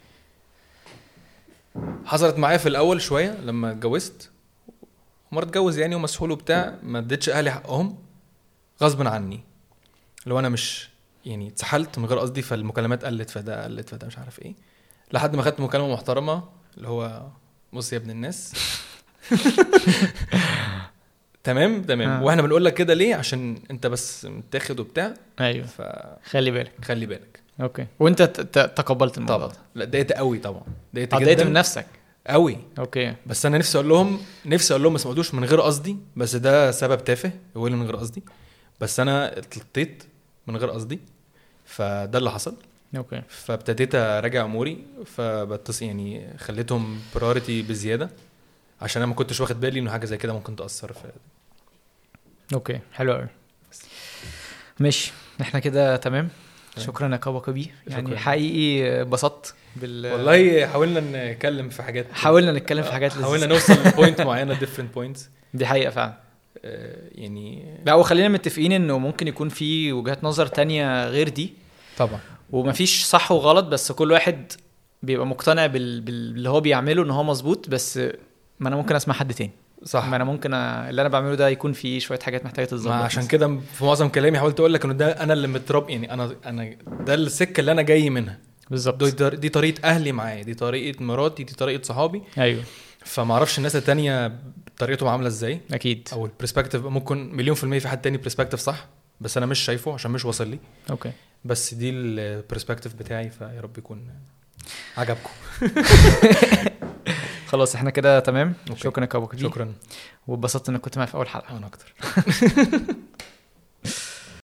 حصلت معايا في الاول شويه لما اتجوزت مرة اتجوز يعني ومسحول وبتاع ما اديتش اهلي حقهم غصب عني لو انا مش يعني اتسحلت من غير قصدي فالمكالمات قلت فده قلت فده مش عارف ايه لحد ما خدت مكالمه محترمه اللي هو بص يا ابن الناس تمام تمام آه. واحنا بنقول لك كده ليه عشان انت بس متاخد وبتاع ايوه فخلي خلي بالك بالك اوكي وانت ت- ت- تقبلت الموضوع طبعا ده لا اتضايقت قوي طبعا اتضايقت اه اتضايقت جدا من نفسك قوي اوكي بس انا نفسي اقول لهم نفسي اقول لهم ما سمعتوش من غير قصدي بس ده سبب تافه هو اللي من غير قصدي بس انا اتلطيت من غير قصدي فده اللي حصل اوكي فابتديت اراجع اموري فبتص يعني خليتهم براريتي بزياده عشان انا ما كنتش واخد بالي انه حاجه زي كده ممكن تاثر في اوكي حلو قوي ماشي احنا كده تمام شكرا يا كابا كبي يعني شكراً. حقيقي اتبسطت بال والله حاولنا نتكلم في حاجات حاولنا نتكلم في حاجات حاولنا لذيذة. نوصل لبوينت معينه ديفرنت بوينتس دي حقيقه فعلا يعني لا وخلينا متفقين انه ممكن يكون في وجهات نظر تانية غير دي طبعا ومفيش صح وغلط بس كل واحد بيبقى مقتنع بال... بال- باللي هو بيعمله ان هو مظبوط بس ما انا ممكن اسمع حد تاني صح ما انا ممكن أ... اللي انا بعمله ده يكون فيه شويه حاجات محتاجه تتظبط ما عشان مثلاً. كده في معظم كلامي حاولت اقول لك انه ده انا اللي متربي يعني انا انا ده السكه اللي انا جاي منها بالظبط دي, دي طريقه اهلي معايا دي طريقه مراتي دي طريقه صحابي ايوه فما اعرفش الناس التانية طريقتهم عامله ازاي اكيد او البرسبكتيف ممكن مليون في المية في حد تاني برسبكتيف صح بس انا مش شايفه عشان مش واصل لي اوكي بس دي البرسبكتيف بتاعي فيا رب يكون عجبكم خلاص احنا كده تمام أوكي. شكرا يا كابو كبير شكرا واتبسطت انك كنت معايا في اول حلقه انا اكتر